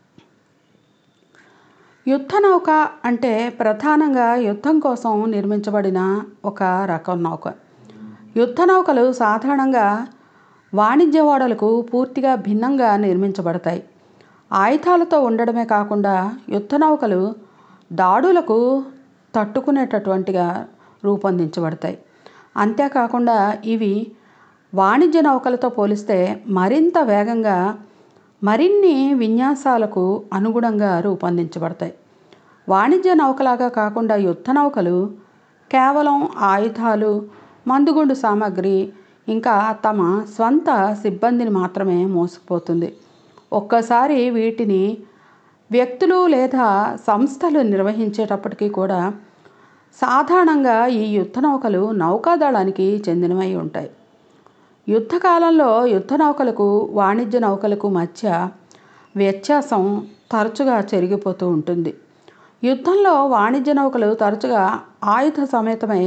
యుద్ధ నౌక అంటే ప్రధానంగా యుద్ధం కోసం నిర్మించబడిన ఒక రకం నౌక యుద్ధ నౌకలు సాధారణంగా వాణిజ్య ఓడలకు పూర్తిగా భిన్నంగా నిర్మించబడతాయి ఆయుధాలతో ఉండడమే కాకుండా యుద్ధ నౌకలు దాడులకు తట్టుకునేటటువంటిగా రూపొందించబడతాయి అంతేకాకుండా ఇవి వాణిజ్య నౌకలతో పోలిస్తే మరింత వేగంగా మరిన్ని విన్యాసాలకు అనుగుణంగా రూపొందించబడతాయి వాణిజ్య నౌకలాగా కాకుండా యుద్ధ నౌకలు కేవలం ఆయుధాలు మందుగుండు సామాగ్రి ఇంకా తమ స్వంత సిబ్బందిని మాత్రమే మోసుకుపోతుంది ఒక్కసారి వీటిని వ్యక్తులు లేదా సంస్థలు నిర్వహించేటప్పటికీ కూడా సాధారణంగా ఈ యుద్ధ నౌకలు నౌకాదళానికి చెందినవై ఉంటాయి యుద్ధకాలంలో యుద్ధ నౌకలకు వాణిజ్య నౌకలకు మధ్య వ్యత్యాసం తరచుగా చెరిగిపోతూ ఉంటుంది యుద్ధంలో వాణిజ్య నౌకలు తరచుగా ఆయుధ సమేతమై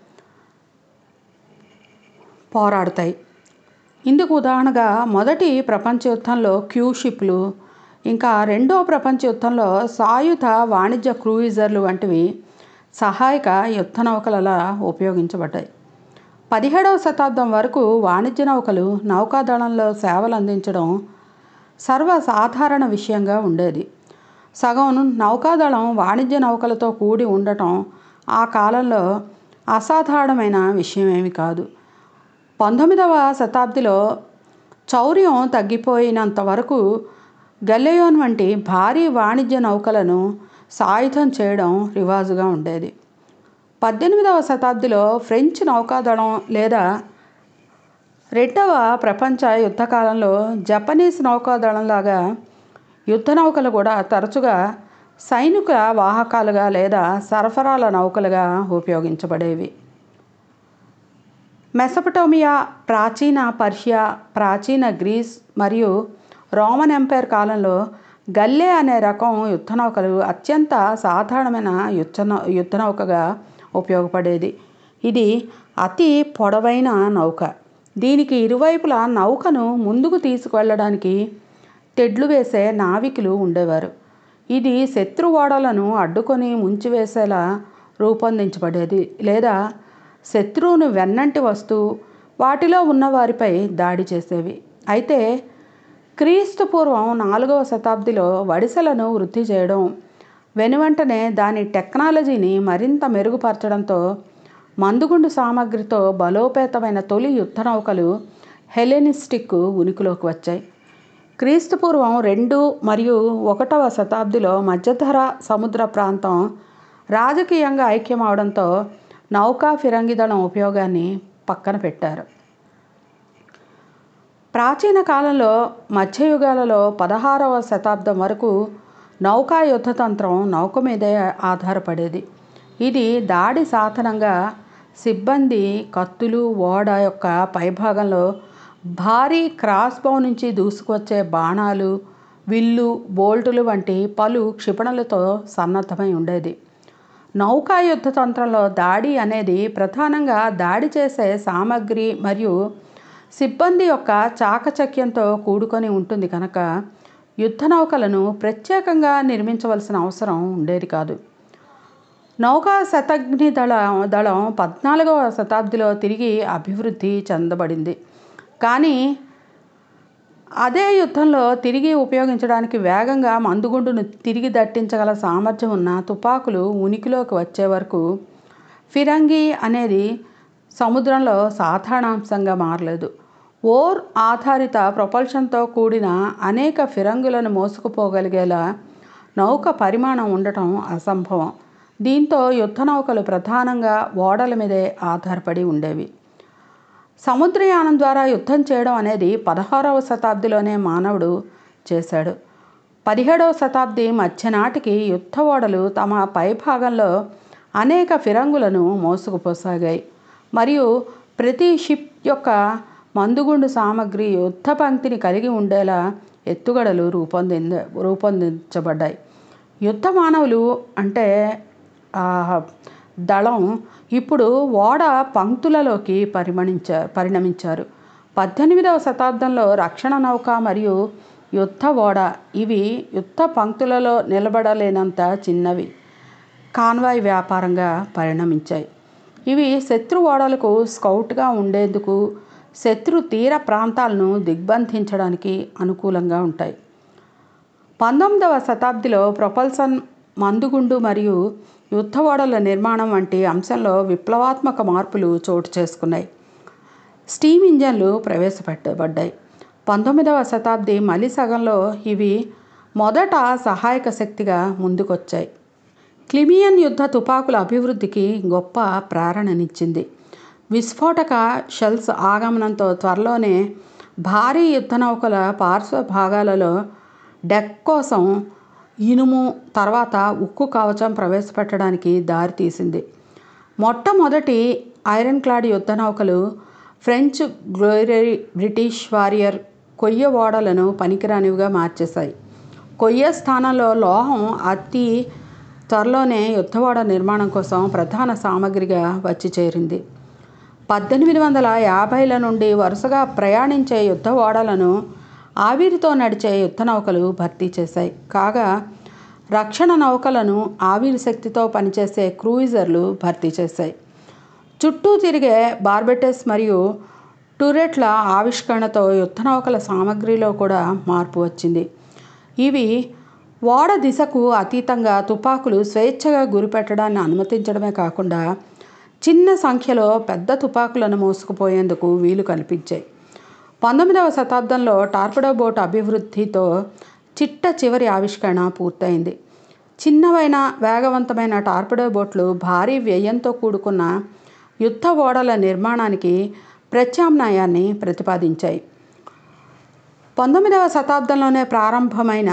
పోరాడతాయి ఇందుకు ఉదాహరణగా మొదటి ప్రపంచ యుద్ధంలో క్యూ షిప్లు ఇంకా రెండో ప్రపంచ యుద్ధంలో సాయుధ వాణిజ్య క్రూయిజర్లు వంటివి సహాయక యుద్ధ నౌకలలా ఉపయోగించబడ్డాయి పదిహేడవ శతాబ్దం వరకు వాణిజ్య నౌకలు నౌకాదళంలో సేవలు అందించడం సర్వసాధారణ విషయంగా ఉండేది సగం నౌకాదళం వాణిజ్య నౌకలతో కూడి ఉండటం ఆ కాలంలో అసాధారణమైన విషయమేమి కాదు పంతొమ్మిదవ శతాబ్దిలో చౌర్యం తగ్గిపోయినంత వరకు గల్లెయోన్ వంటి భారీ వాణిజ్య నౌకలను సాయుధం చేయడం రివాజుగా ఉండేది పద్దెనిమిదవ శతాబ్దిలో ఫ్రెంచ్ నౌకాదళం లేదా రెండవ ప్రపంచ యుద్ధకాలంలో జపనీస్ నౌకాదళంలాగా యుద్ధ నౌకలు కూడా తరచుగా సైనిక వాహకాలుగా లేదా సరఫరాల నౌకలుగా ఉపయోగించబడేవి మెసపటోమియా ప్రాచీన పర్షియా ప్రాచీన గ్రీస్ మరియు రోమన్ ఎంపైర్ కాలంలో గల్లే అనే రకం యుద్ధ నౌకలు అత్యంత సాధారణమైన యుద్ధ నౌ యుద్ధ నౌకగా ఉపయోగపడేది ఇది అతి పొడవైన నౌక దీనికి ఇరువైపులా నౌకను ముందుకు తీసుకువెళ్ళడానికి తెడ్లు వేసే నావికులు ఉండేవారు ఇది శత్రు ఓడలను అడ్డుకొని ముంచివేసేలా రూపొందించబడేది లేదా శత్రువును వెన్నంటి వస్తూ వాటిలో ఉన్న వారిపై దాడి చేసేవి అయితే క్రీస్తు పూర్వం నాలుగవ శతాబ్దిలో వడిసెలను వృద్ధి చేయడం వెనువెంటనే దాని టెక్నాలజీని మరింత మెరుగుపరచడంతో మందుగుండు సామగ్రితో బలోపేతమైన తొలి యుద్ధ నౌకలు హెలెనిస్టిక్ ఉనికిలోకి వచ్చాయి క్రీస్తు పూర్వం రెండు మరియు ఒకటవ శతాబ్దిలో మధ్యధర సముద్ర ప్రాంతం రాజకీయంగా ఐక్యమవడంతో నౌకా ఫిరంగి దళం ఉపయోగాన్ని పక్కన పెట్టారు ప్రాచీన కాలంలో మధ్యయుగాలలో పదహారవ శతాబ్దం వరకు నౌకా యుద్ధతంత్రం నౌక మీదే ఆధారపడేది ఇది దాడి సాధనంగా సిబ్బంది కత్తులు ఓడ యొక్క పైభాగంలో భారీ క్రాస్ బౌ నుంచి దూసుకొచ్చే బాణాలు విల్లు బోల్టులు వంటి పలు క్షిపణులతో సన్నద్ధమై ఉండేది నౌకా యుద్ధ తంత్రంలో దాడి అనేది ప్రధానంగా దాడి చేసే సామగ్రి మరియు సిబ్బంది యొక్క చాకచక్యంతో కూడుకొని ఉంటుంది కనుక యుద్ధ నౌకలను ప్రత్యేకంగా నిర్మించవలసిన అవసరం ఉండేది కాదు నౌకా శతగ్ని దళ దళం పద్నాలుగవ శతాబ్దిలో తిరిగి అభివృద్ధి చెందబడింది కానీ అదే యుద్ధంలో తిరిగి ఉపయోగించడానికి వేగంగా మందుగుండును తిరిగి దట్టించగల సామర్థ్యం ఉన్న తుపాకులు ఉనికిలోకి వచ్చే వరకు ఫిరంగి అనేది సముద్రంలో సాధారణాంశంగా మారలేదు ఓర్ ఆధారిత ప్రొపల్షన్తో కూడిన అనేక ఫిరంగులను మోసుకుపోగలిగేలా నౌక పరిమాణం ఉండటం అసంభవం దీంతో యుద్ధ నౌకలు ప్రధానంగా ఓడల మీదే ఆధారపడి ఉండేవి సముద్రయానం ద్వారా యుద్ధం చేయడం అనేది పదహారవ శతాబ్దిలోనే మానవుడు చేశాడు పదిహేడవ శతాబ్ది మధ్యనాటికి యుద్ధ ఓడలు తమ పైభాగంలో అనేక ఫిరంగులను మోసుకుపోసాగాయి మరియు ప్రతి షిప్ యొక్క మందుగుండు సామగ్రి యుద్ధ పంక్తిని కలిగి ఉండేలా ఎత్తుగడలు రూపొంది రూపొందించబడ్డాయి యుద్ధ మానవులు అంటే ఆ దళం ఇప్పుడు ఓడ పంక్తులలోకి పరిమణించారు పరిణమించారు పద్దెనిమిదవ శతాబ్దంలో రక్షణ నౌక మరియు యుద్ధ ఓడ ఇవి యుద్ధ పంక్తులలో నిలబడలేనంత చిన్నవి కాన్వాయ్ వ్యాపారంగా పరిణమించాయి ఇవి శత్రు ఓడలకు స్కౌట్గా ఉండేందుకు శత్రు తీర ప్రాంతాలను దిగ్బంధించడానికి అనుకూలంగా ఉంటాయి పంతొమ్మిదవ శతాబ్దిలో ప్రొపల్సన్ మందుగుండు మరియు యుద్ధ ఓడల నిర్మాణం వంటి అంశంలో విప్లవాత్మక మార్పులు చోటు చేసుకున్నాయి స్టీమ్ ఇంజన్లు ప్రవేశపెట్టబడ్డాయి పంతొమ్మిదవ శతాబ్ది మలి సగంలో ఇవి మొదట సహాయక శక్తిగా ముందుకొచ్చాయి క్లిమియన్ యుద్ధ తుపాకుల అభివృద్ధికి గొప్ప ప్రేరణనిచ్చింది విస్ఫోటక షెల్స్ ఆగమనంతో త్వరలోనే భారీ యుద్ధ నౌకల పార్శ్వ భాగాలలో డెక్ కోసం ఇనుము తర్వాత ఉక్కు కవచం ప్రవేశపెట్టడానికి దారితీసింది మొట్టమొదటి ఐరన్ క్లాడ్ యుద్ధ నౌకలు ఫ్రెంచ్ గ్లోరీ బ్రిటిష్ వారియర్ కొయ్య ఓడలను పనికిరానివిగా మార్చేశాయి కొయ్య స్థానంలో లోహం అతి త్వరలోనే యుద్ధ ఓడ నిర్మాణం కోసం ప్రధాన సామగ్రిగా వచ్చి చేరింది పద్దెనిమిది వందల యాభైల నుండి వరుసగా ప్రయాణించే యుద్ధ ఓడలను ఆవిరితో నడిచే యుద్ధ నౌకలు భర్తీ చేశాయి కాగా రక్షణ నౌకలను ఆవిరి శక్తితో పనిచేసే క్రూయిజర్లు భర్తీ చేశాయి చుట్టూ తిరిగే బార్బెటెస్ మరియు టూరెట్ల ఆవిష్కరణతో యుద్ధ నౌకల సామగ్రిలో కూడా మార్పు వచ్చింది ఇవి ఓడ దిశకు అతీతంగా తుపాకులు స్వేచ్ఛగా గురిపెట్టడాన్ని అనుమతించడమే కాకుండా చిన్న సంఖ్యలో పెద్ద తుపాకులను మోసుకుపోయేందుకు వీలు కల్పించాయి పంతొమ్మిదవ శతాబ్దంలో టార్పిడో బోట్ అభివృద్ధితో చిట్ట చివరి ఆవిష్కరణ పూర్తయింది చిన్నవైన వేగవంతమైన టార్పిడో బోట్లు భారీ వ్యయంతో కూడుకున్న యుద్ధ ఓడల నిర్మాణానికి ప్రత్యామ్నాయాన్ని ప్రతిపాదించాయి పంతొమ్మిదవ శతాబ్దంలోనే ప్రారంభమైన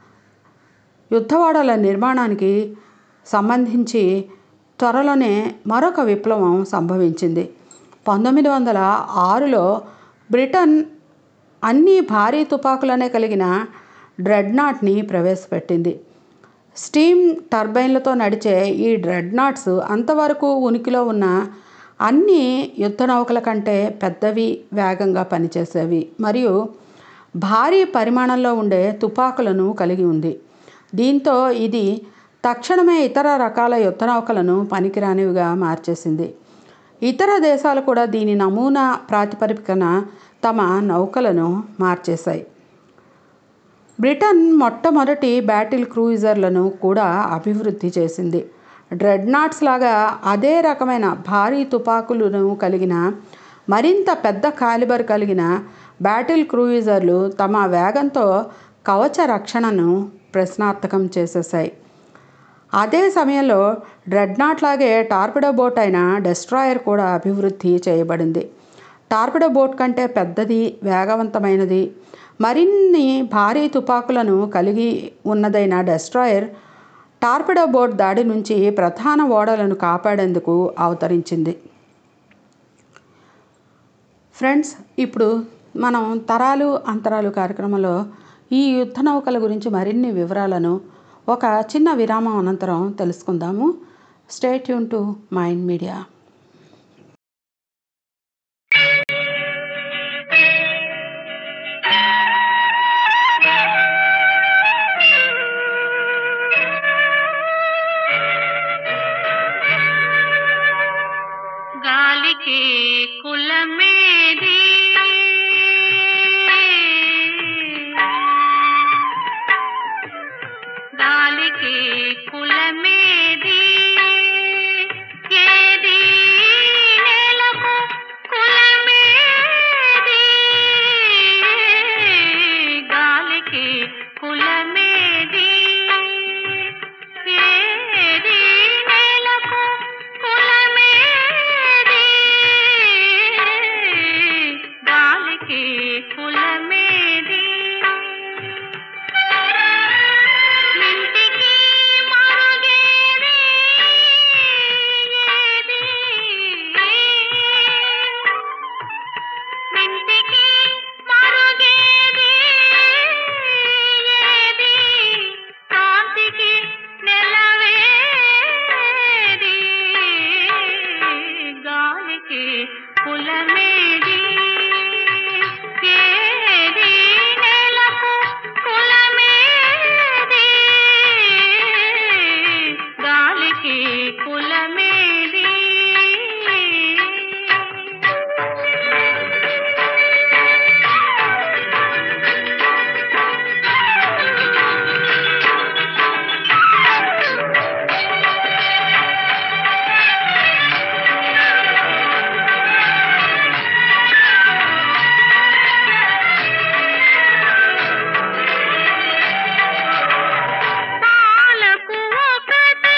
యుద్ధ ఓడల నిర్మాణానికి సంబంధించి త్వరలోనే మరొక విప్లవం సంభవించింది పంతొమ్మిది వందల ఆరులో బ్రిటన్ అన్ని భారీ తుపాకులనే కలిగిన డ్రెడ్నాట్ని ప్రవేశపెట్టింది స్టీమ్ టర్బైన్లతో నడిచే ఈ డ్రెడ్నాట్స్ అంతవరకు ఉనికిలో ఉన్న అన్ని యుద్ధ నౌకల కంటే పెద్దవి వేగంగా పనిచేసేవి మరియు భారీ పరిమాణంలో ఉండే తుపాకులను కలిగి ఉంది దీంతో ఇది తక్షణమే ఇతర రకాల యుద్ధ నౌకలను పనికిరానివిగా మార్చేసింది ఇతర దేశాలు కూడా దీని నమూనా ప్రాతిపదికన తమ నౌకలను మార్చేశాయి బ్రిటన్ మొట్టమొదటి బ్యాటిల్ క్రూయిజర్లను కూడా అభివృద్ధి చేసింది డ్రెడ్ నాట్స్ లాగా అదే రకమైన భారీ తుపాకులను కలిగిన మరింత పెద్ద కాలిబర్ కలిగిన బ్యాటిల్ క్రూయిజర్లు తమ వేగంతో కవచ రక్షణను ప్రశ్నార్థకం చేసేసాయి అదే సమయంలో డ్రెడ్నాట్ లాగే టార్పిడో బోట్ అయిన డెస్ట్రాయర్ కూడా అభివృద్ధి చేయబడింది టార్పిడో బోట్ కంటే పెద్దది వేగవంతమైనది మరిన్ని భారీ తుపాకులను కలిగి ఉన్నదైన డెస్ట్రాయర్ టార్పిడో బోట్ దాడి నుంచి ప్రధాన ఓడలను కాపాడేందుకు అవతరించింది ఫ్రెండ్స్ ఇప్పుడు మనం తరాలు అంతరాలు కార్యక్రమంలో ఈ యుద్ధ నౌకల గురించి మరిన్ని వివరాలను ఒక చిన్న విరామం అనంతరం తెలుసుకుందాము స్టేట్ యూన్ టు మైండ్ మీడియా గాలికి కులమేది గాలికి కులమేది ఏది నేలకు కులమేది గాలికి కులమేది ఏది నేలకు కులమేది గాలికి కులమేది ఇంటికి మరుగేది ఏది ఇంటికి మరుగేది ఏది కాంతికి నెలవేది గాలికి కులమేది ఏది నెలకు కులమేది గాలికి కులమేది పాలకు ఒకటే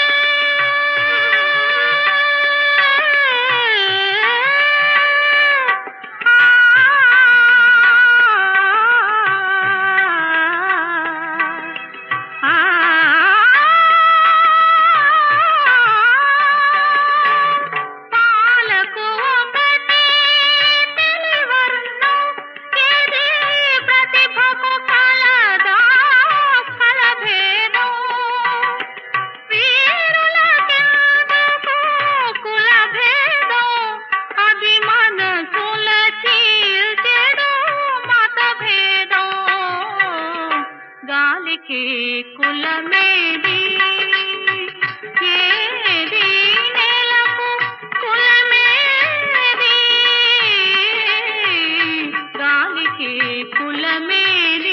పాలకు ఒకటే తెలివర్ణం ఏది ప్రతిభకు కలదా ఫలభేదం వీరులకెందుకు కులభేదం అది మనసుల చీల్చెడు మతభేదం గాలికి కులమేది ఏది నేలకు కులమేది గాలికి కులమేది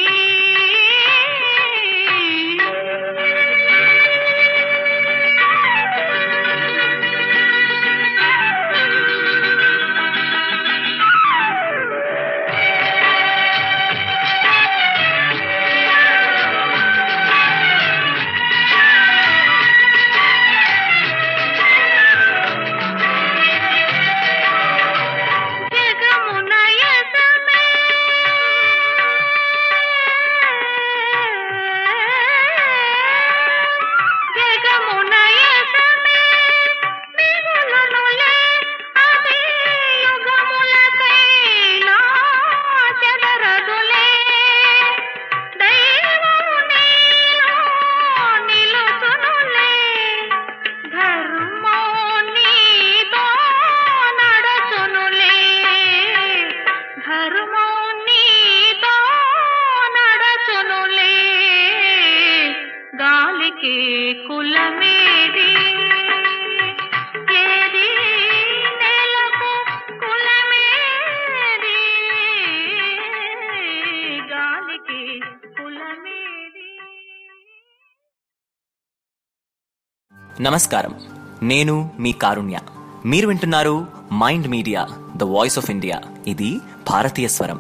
నమస్కారం నేను మీ కారుణ్య మీరు వింటున్నారు mind media the voice of India ఇది భారతీయ స్వరం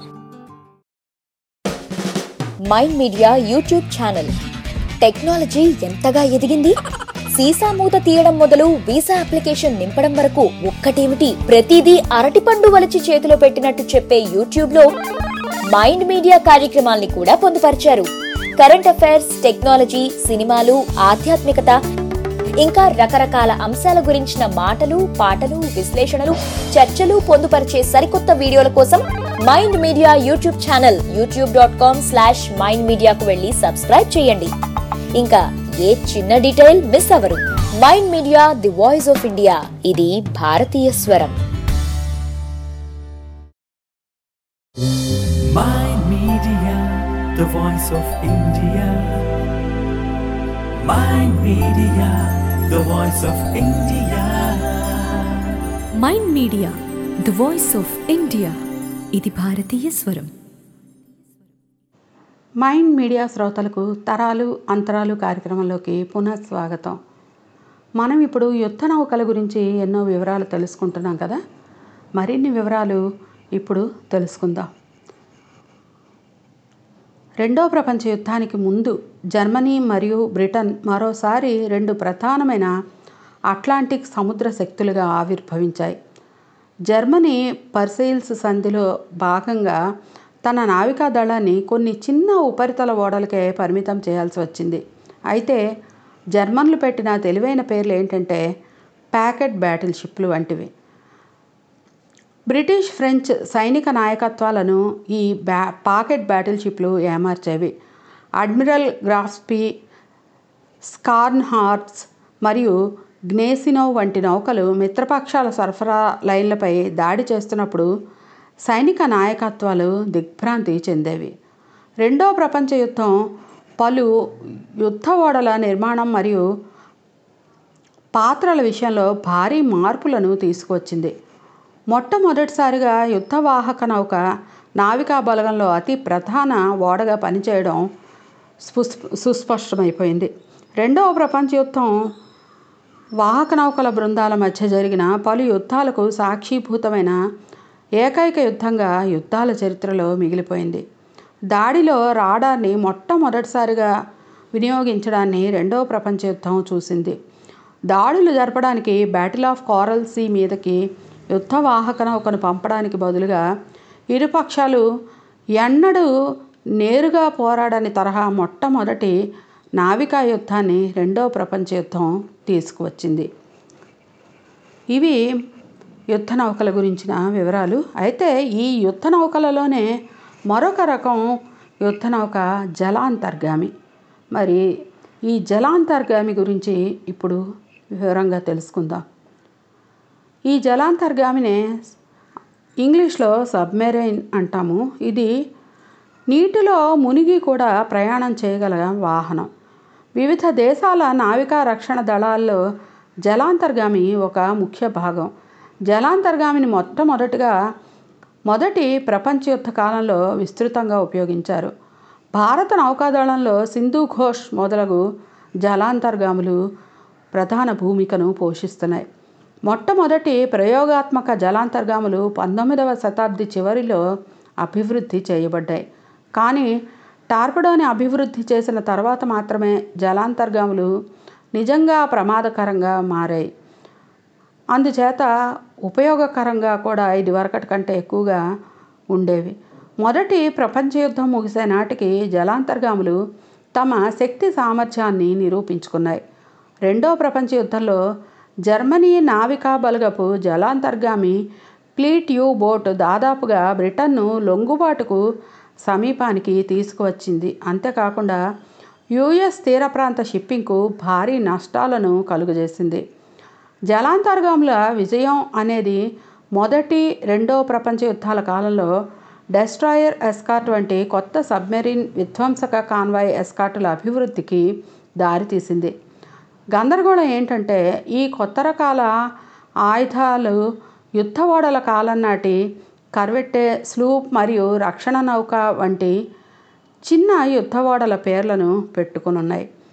mind media YouTube channel technology ఎంతగా ఎదిగింది సీసా మూత తీయడం మొదలు వీసా అప్లికేషన్ నింపడం వరకు ఒక్కటేమిటి ప్రతిదీ అరటిపండు వలిచి చేతిలో పెట్టినట్టు చెప్పే యూట్యూబ్ లో మైండ్ మీడియా కార్యక్రమాల్ని కూడా పొందుపరిచారు కరెంట్ అఫైర్స్ టెక్నాలజీ సినిమాలు ఆధ్యాత్మికత ఇంకా రకరకాల అంశాల గురించిన మాటలు పాటలు విశ్లేషణలు చర్చలు పొందుపరిచే సరికొత్త వీడియోల కోసం mind media YouTube channel YouTube dot com slash mind మీడియాకు వెళ్ళి సబ్స్క్రైబ్ చేయండి ఇంకా ఏ చిన్న డీటెయిల్ మిస్ అవరు mind media the voice of India ఇది భారతీయ స్వరం Mind Media, the voice of India. Mind Media, the voice of India. Mind media the voice of India ఇది భారతీయ స్వరం మైండ్ మీడియా శ్రోతలకు తరాలు అంతరాలు కార్యక్రమంలోకి పునః స్వాగతం మనం ఇప్పుడు యుద్ధ నౌకల గురించి ఎన్నో వివరాలు తెలుసుకుంటున్నాం కదా మరిన్ని వివరాలు ఇప్పుడు తెలుసుకుందాం రెండో ప్రపంచ యుద్ధానికి ముందు జర్మనీ మరియు బ్రిటన్ మరోసారి రెండు ప్రధానమైన అట్లాంటిక్ సముద్ర శక్తులుగా ఆవిర్భవించాయి జర్మనీ పర్సైల్స్ సంధిలో భాగంగా తన నావికా దళాన్ని కొన్ని చిన్న ఉపరితల ఓడలకే పరిమితం చేయాల్సి వచ్చింది అయితే జర్మన్లు పెట్టిన తెలివైన పేర్లు ఏంటంటే ప్యాకెట్ బ్యాటిల్ షిప్లు వంటివి బ్రిటిష్ ఫ్రెంచ్ సైనిక నాయకత్వాలను ఈ బ్యా పాకెట్ బ్యాటిల్ షిప్లు ఏమార్చేవి అడ్మిరల్ గ్రాఫ్స్పీ స్కార్న్ హార్ట్స్ మరియు గ్నేసినో వంటి నౌకలు మిత్రపక్షాల సరఫరా లైన్లపై దాడి చేస్తున్నప్పుడు సైనిక నాయకత్వాలు దిగ్భ్రాంతి చెందేవి రెండో ప్రపంచ యుద్ధం పలు యుద్ధ ఓడల నిర్మాణం మరియు పాత్రల విషయంలో భారీ మార్పులను తీసుకువచ్చింది మొట్టమొదటిసారిగా యుద్ధవాహక నౌక నావికా బలగంలో అతి ప్రధాన ఓడగా పనిచేయడం స్పుస్ సుస్పష్టమైపోయింది రెండవ ప్రపంచ యుద్ధం వాహక నౌకల బృందాల మధ్య జరిగిన పలు యుద్ధాలకు సాక్షీభూతమైన ఏకైక యుద్ధంగా యుద్ధాల చరిత్రలో మిగిలిపోయింది దాడిలో రాడార్ని మొట్టమొదటిసారిగా వినియోగించడాన్ని రెండవ ప్రపంచ యుద్ధం చూసింది దాడులు జరపడానికి బ్యాటిల్ ఆఫ్ కోరల్ సీ మీదకి యుద్ధ వాహక నౌకను పంపడానికి బదులుగా ఇరుపక్షాలు ఎన్నడూ నేరుగా పోరాడని తరహా మొట్టమొదటి నావికా యుద్ధాన్ని రెండో ప్రపంచ యుద్ధం తీసుకువచ్చింది ఇవి యుద్ధ నౌకల గురించిన వివరాలు అయితే ఈ యుద్ధ నౌకలలోనే మరొక రకం యుద్ధ నౌక జలాంతర్గామి మరి ఈ జలాంతర్గామి గురించి ఇప్పుడు వివరంగా తెలుసుకుందాం ఈ జలాంతర్గామినే ఇంగ్లీష్లో సబ్మెరైన్ అంటాము ఇది నీటిలో మునిగి కూడా ప్రయాణం చేయగల వాహనం వివిధ దేశాల నావికా రక్షణ దళాల్లో జలాంతర్గామి ఒక ముఖ్య భాగం జలాంతర్గామిని మొట్టమొదటిగా మొదటి ప్రపంచ యుద్ధ కాలంలో విస్తృతంగా ఉపయోగించారు భారత నౌకాదళంలో సింధు ఘోష్ మొదలగు జలాంతర్గాములు ప్రధాన భూమికను పోషిస్తున్నాయి మొట్టమొదటి ప్రయోగాత్మక జలాంతర్గాములు పంతొమ్మిదవ శతాబ్ది చివరిలో అభివృద్ధి చేయబడ్డాయి కానీ టార్పిడోని అభివృద్ధి చేసిన తర్వాత మాత్రమే జలాంతర్గాములు నిజంగా ప్రమాదకరంగా మారాయి అందుచేత ఉపయోగకరంగా కూడా ఇది వరకటి కంటే ఎక్కువగా ఉండేవి మొదటి ప్రపంచ యుద్ధం ముగిసే నాటికి జలాంతర్గాములు తమ శక్తి సామర్థ్యాన్ని నిరూపించుకున్నాయి రెండో ప్రపంచ యుద్ధంలో జర్మనీ నావికా బలగపు జలాంతర్గామి ప్లీట్ యూ బోట్ దాదాపుగా బ్రిటన్ను లొంగుబాటుకు సమీపానికి తీసుకువచ్చింది అంతేకాకుండా యుఎస్ తీర ప్రాంత షిప్పింగ్కు భారీ నష్టాలను కలుగజేసింది జలాంతర్గాముల విజయం అనేది మొదటి రెండో ప్రపంచ యుద్ధాల కాలంలో డెస్ట్రాయర్ ఎస్కాట్ వంటి కొత్త సబ్మెరీన్ విధ్వంసక కాన్వాయ్ ఎస్కాటుల అభివృద్ధికి దారితీసింది గందరగోళం ఏంటంటే ఈ కొత్త రకాల ఆయుధాలు యుద్ధ ఓడల కాలం నాటి కర్వెట్టె స్లూప్ మరియు రక్షణ నౌక వంటి చిన్న యుద్ధ ఓడల పేర్లను పెట్టుకునున్నాయి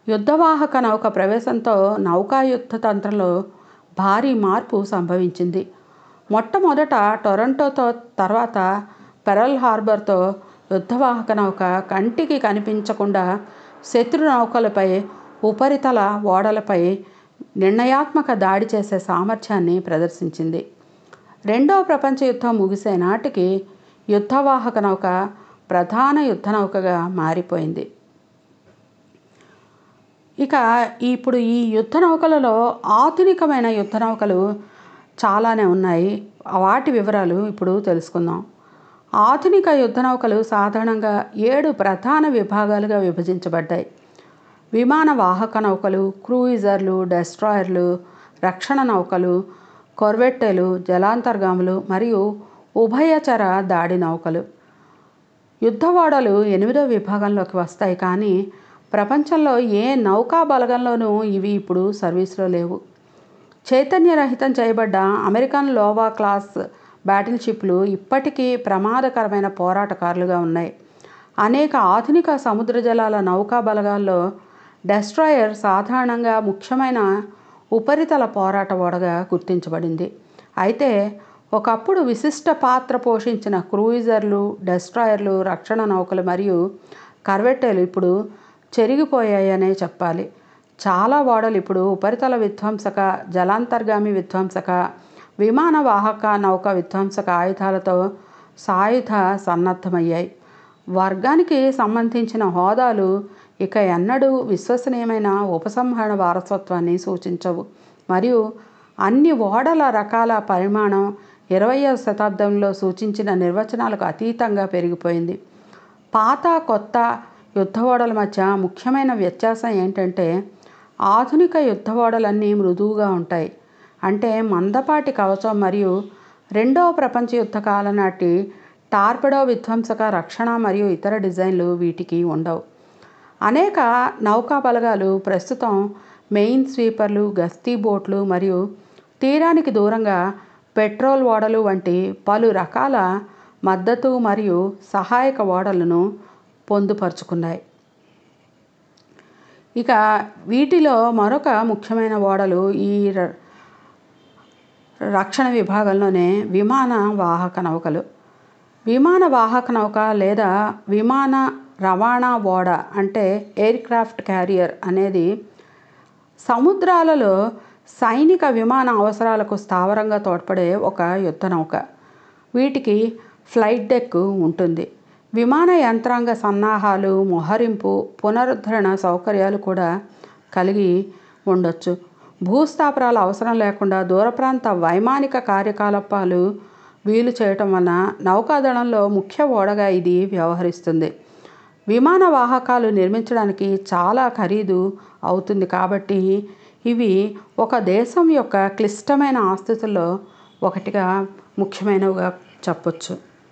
యుద్ధవాహక నౌక ప్రవేశంతో నౌకాయుద్ధ తంత్రంలో భారీ మార్పు సంభవించింది మొట్టమొదట టొరంటోతో తర్వాత పెరల్ హార్బర్తో యుద్ధవాహక నౌక కంటికి కనిపించకుండా శత్రు నౌకలపై ఉపరితల ఓడలపై నిర్ణయాత్మక దాడి చేసే సామర్థ్యాన్ని ప్రదర్శించింది రెండవ ప్రపంచ యుద్ధం ముగిసే నాటికి యుద్ధవాహక నౌక ప్రధాన యుద్ధ నౌకగా మారిపోయింది ఇక ఇప్పుడు ఈ యుద్ధ నౌకలలో ఆధునికమైన యుద్ధ నౌకలు చాలానే ఉన్నాయి వాటి వివరాలు ఇప్పుడు తెలుసుకుందాం ఆధునిక యుద్ధ నౌకలు సాధారణంగా ఏడు ప్రధాన విభాగాలుగా విభజించబడ్డాయి విమాన వాహక నౌకలు క్రూయిజర్లు డెస్ట్రాయర్లు రక్షణ నౌకలు కొర్వెట్టెలు జలాంతర్గాములు మరియు ఉభయచర దాడి నౌకలు యుద్ధ ఓడలు ఎనిమిదో విభాగంలోకి వస్తాయి కానీ ప్రపంచంలో ఏ నౌకా బలగంలోనూ ఇవి ఇప్పుడు సర్వీస్లో లేవు చైతన్యరహితం చేయబడ్డ అమెరికన్ లోవా క్లాస్ బ్యాటిల్ షిప్లు ఇప్పటికీ ప్రమాదకరమైన పోరాటకారులుగా ఉన్నాయి అనేక ఆధునిక సముద్ర జలాల నౌకా బలగాల్లో డెస్ట్రాయర్ సాధారణంగా ముఖ్యమైన ఉపరితల పోరాట ఓడగా గుర్తించబడింది అయితే ఒకప్పుడు విశిష్ట పాత్ర పోషించిన క్రూయిజర్లు డెస్ట్రాయర్లు రక్షణ నౌకలు మరియు కర్వెట్టెలు ఇప్పుడు చెరిగిపోయాయనే చెప్పాలి చాలా ఓడలు ఇప్పుడు ఉపరితల విధ్వంసక జలాంతర్గామి విధ్వంసక విమాన వాహక నౌక విధ్వంసక ఆయుధాలతో సాయుధ సన్నద్ధమయ్యాయి వర్గానికి సంబంధించిన హోదాలు ఇక ఎన్నడూ విశ్వసనీయమైన ఉపసంహరణ వారసత్వాన్ని సూచించవు మరియు అన్ని ఓడల రకాల పరిమాణం ఇరవయవ శతాబ్దంలో సూచించిన నిర్వచనాలకు అతీతంగా పెరిగిపోయింది పాత కొత్త యుద్ధ ఓడల మధ్య ముఖ్యమైన వ్యత్యాసం ఏంటంటే ఆధునిక యుద్ధ ఓడలన్నీ మృదువుగా ఉంటాయి అంటే మందపాటి కవచం మరియు రెండవ ప్రపంచ యుద్ధ కాలం నాటి టార్పెడో విధ్వంసక రక్షణ మరియు ఇతర డిజైన్లు వీటికి ఉండవు అనేక నౌకా బలగాలు ప్రస్తుతం మెయిన్ స్వీపర్లు గస్తీ బోట్లు మరియు తీరానికి దూరంగా పెట్రోల్ ఓడలు వంటి పలు రకాల మద్దతు మరియు సహాయక ఓడలను పొందుపరుచుకున్నాయి ఇక వీటిలో మరొక ముఖ్యమైన ఓడలు ఈ ర- రక్షణ విభాగంలోనే విమాన వాహక నౌకలు విమాన వాహక నౌక లేదా విమాన రవాణా ఓడ అంటే ఎయిర్ క్రాఫ్ట్ క్యారియర్ అనేది సముద్రాలలో సైనిక విమాన అవసరాలకు స్థావరంగా తోడ్పడే ఒక యుద్ధ నౌక వీటికి ఫ్లైట్ డెక్ ఉంటుంది విమాన యంత్రాంగ సన్నాహాలు మొహరింపు పునరుద్ధరణ సౌకర్యాలు కూడా కలిగి ఉండొచ్చు భూస్థాపనాల అవసరం లేకుండా దూర ప్రాంత వైమానిక కార్యకలాపాలు వీలు చేయటం వలన నౌకాదళంలో ముఖ్య ఓడగా ఇది వ్యవహరిస్తుంది విమాన వాహకాలు నిర్మించడానికి చాలా ఖరీదు అవుతుంది కాబట్టి ఇవి ఒక దేశం యొక్క క్లిష్టమైన ఆస్తుతుల్లో ఒకటిగా ముఖ్యమైనవిగా చెప్పొచ్చు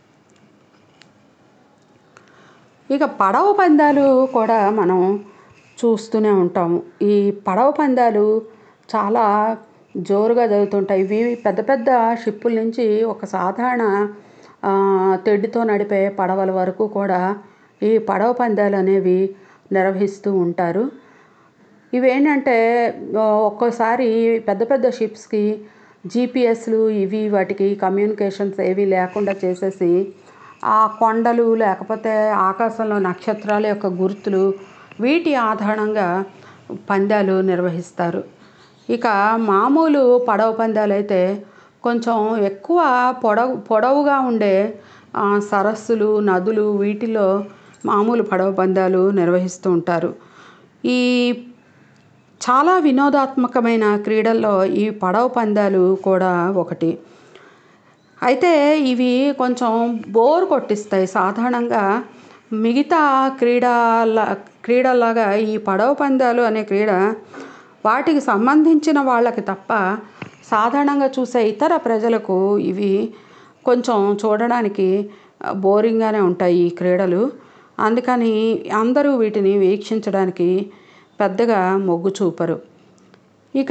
ఇక పడవ పందాలు కూడా మనం చూస్తూనే ఉంటాము ఈ పడవ పందాలు చాలా జోరుగా జరుగుతుంటాయి ఇవి పెద్ద పెద్ద షిప్పుల నుంచి ఒక సాధారణ ఆ, తెడ్డుతో నడిపే పడవల వరకు కూడా ఈ పడవ పందాలు అనేవి నిర్వహిస్తూ ఉంటారు ఇవేంటంటే ఆ, ఒక్కోసారి పెద్ద పెద్ద షిప్స్కి జీపీఎస్లు ఇవి వాటికి కమ్యూనికేషన్స్ ఏవి లేకుండా చేసేసి ఆ కొండలు లేకపోతే ఆకాశంలో నక్షత్రాల యొక్క గుర్తులు వీటి ఆధారంగా పందాలు నిర్వహిస్తారు ఇక మామూలు పడవ పందాలు అయితే కొంచెం ఎక్కువ పొడవు పొడవుగా ఉండే ఆ, సరస్సులు నదులు వీటిలో మామూలు పడవ పందాలు నిర్వహిస్తూ ఉంటారు ఈ చాలా వినోదాత్మకమైన క్రీడల్లో ఈ పడవ పందాలు కూడా ఒకటి అయితే ఇవి కొంచెం బోర్ కొట్టిస్తాయి సాధారణంగా మిగతా క్రీడల క్రీడలాగా ఈ పడవ పందాలు అనే క్రీడ వాటికి సంబంధించిన వాళ్ళకి తప్ప సాధారణంగా చూసే ఇతర ప్రజలకు ఇవి కొంచెం చూడడానికి బోరింగ్గానే ఉంటాయి ఈ క్రీడలు అందుకని అందరూ వీటిని వీక్షించడానికి పెద్దగా మొగ్గు చూపరు ఇక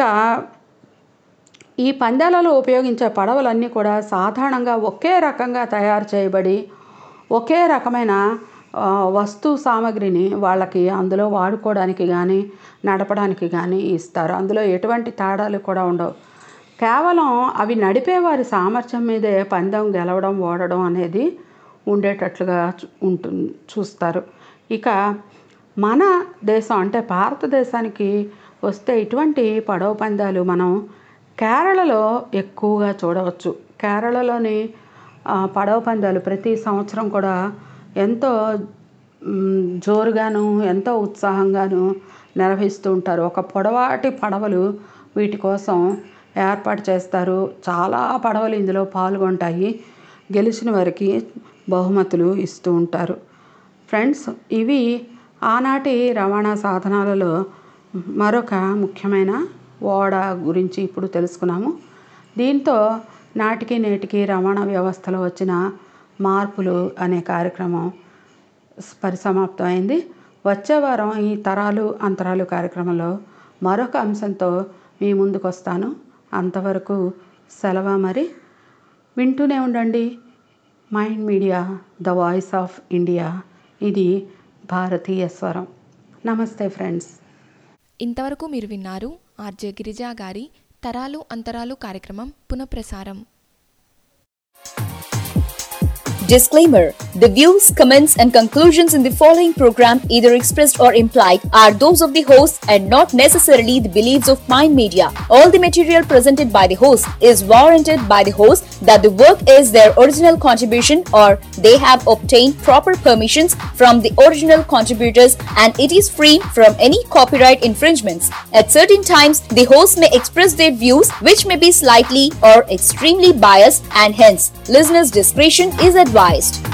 ఈ పందాలలో ఉపయోగించే పడవలన్నీ కూడా సాధారణంగా ఒకే రకంగా తయారు చేయబడి ఒకే రకమైన ఆ, వస్తు సామాగ్రిని వాళ్ళకి అందులో వాడుకోవడానికి కానీ నడపడానికి కానీ ఇస్తారు అందులో ఎటువంటి తేడాలు కూడా ఉండవు కేవలం అవి నడిపే వారి సామర్థ్యం మీదే పందెం గెలవడం ఓడడం అనేది ఉండేటట్లుగా చూ- ఉంటుంది చూస్తారు ఇక మన దేశం అంటే భారతదేశానికి వస్తే ఇటువంటి పడవ పందాలు మనం కేరళలో ఎక్కువగా చూడవచ్చు కేరళలోని ఆ, పడవ పందాలు ప్రతి సంవత్సరం కూడా ఎంతో మ్, జోరుగాను ఎంతో ఉత్సాహంగాను నిర్వహిస్తూ ఉంటారు ఒక పొడవాటి పడవలు వీటి కోసం ఏర్పాటు చేస్తారు చాలా పడవలు ఇందులో పాల్గొంటాయి గెలిచిన వారికి బహుమతులు ఇస్తూ ఉంటారు ఫ్రెండ్స్ ఇవి ఆనాటి రవాణా సాధనాలలో మరొక ముఖ్యమైన ఓడ గురించి ఇప్పుడు తెలుసుకున్నాము దీంతో నాటికి నేటికి రవాణా వ్యవస్థలో వచ్చిన మార్పులు అనే కార్యక్రమం పరిసమాప్తమైంది వచ్చే వారం ఈ తరాలు అంతరాలు కార్యక్రమంలో మరొక అంశంతో మీ ముందుకు వస్తాను అంతవరకు సెలవు మరి వింటూనే ఉండండి mind media the voice of India ఇది భారతీయ స్వరం నమస్తే ఫ్రెండ్స్ ఇంతవరకు మీరు విన్నారు ఆర్జే గిరిజా గారి తరాలు అంతరాలు కార్యక్రమం పునఃప్రసారం Disclaimer The views, comments, and conclusions in the following program, either expressed or implied, are those of the host and not necessarily the beliefs of Mind Media. All the material presented by the host is warranted by the host that the work is their original contribution or they have obtained proper permissions from the original contributors and it is free from any copyright infringements. At certain times, the host may express their views which may be slightly or extremely biased and hence listeners' discretion is advised.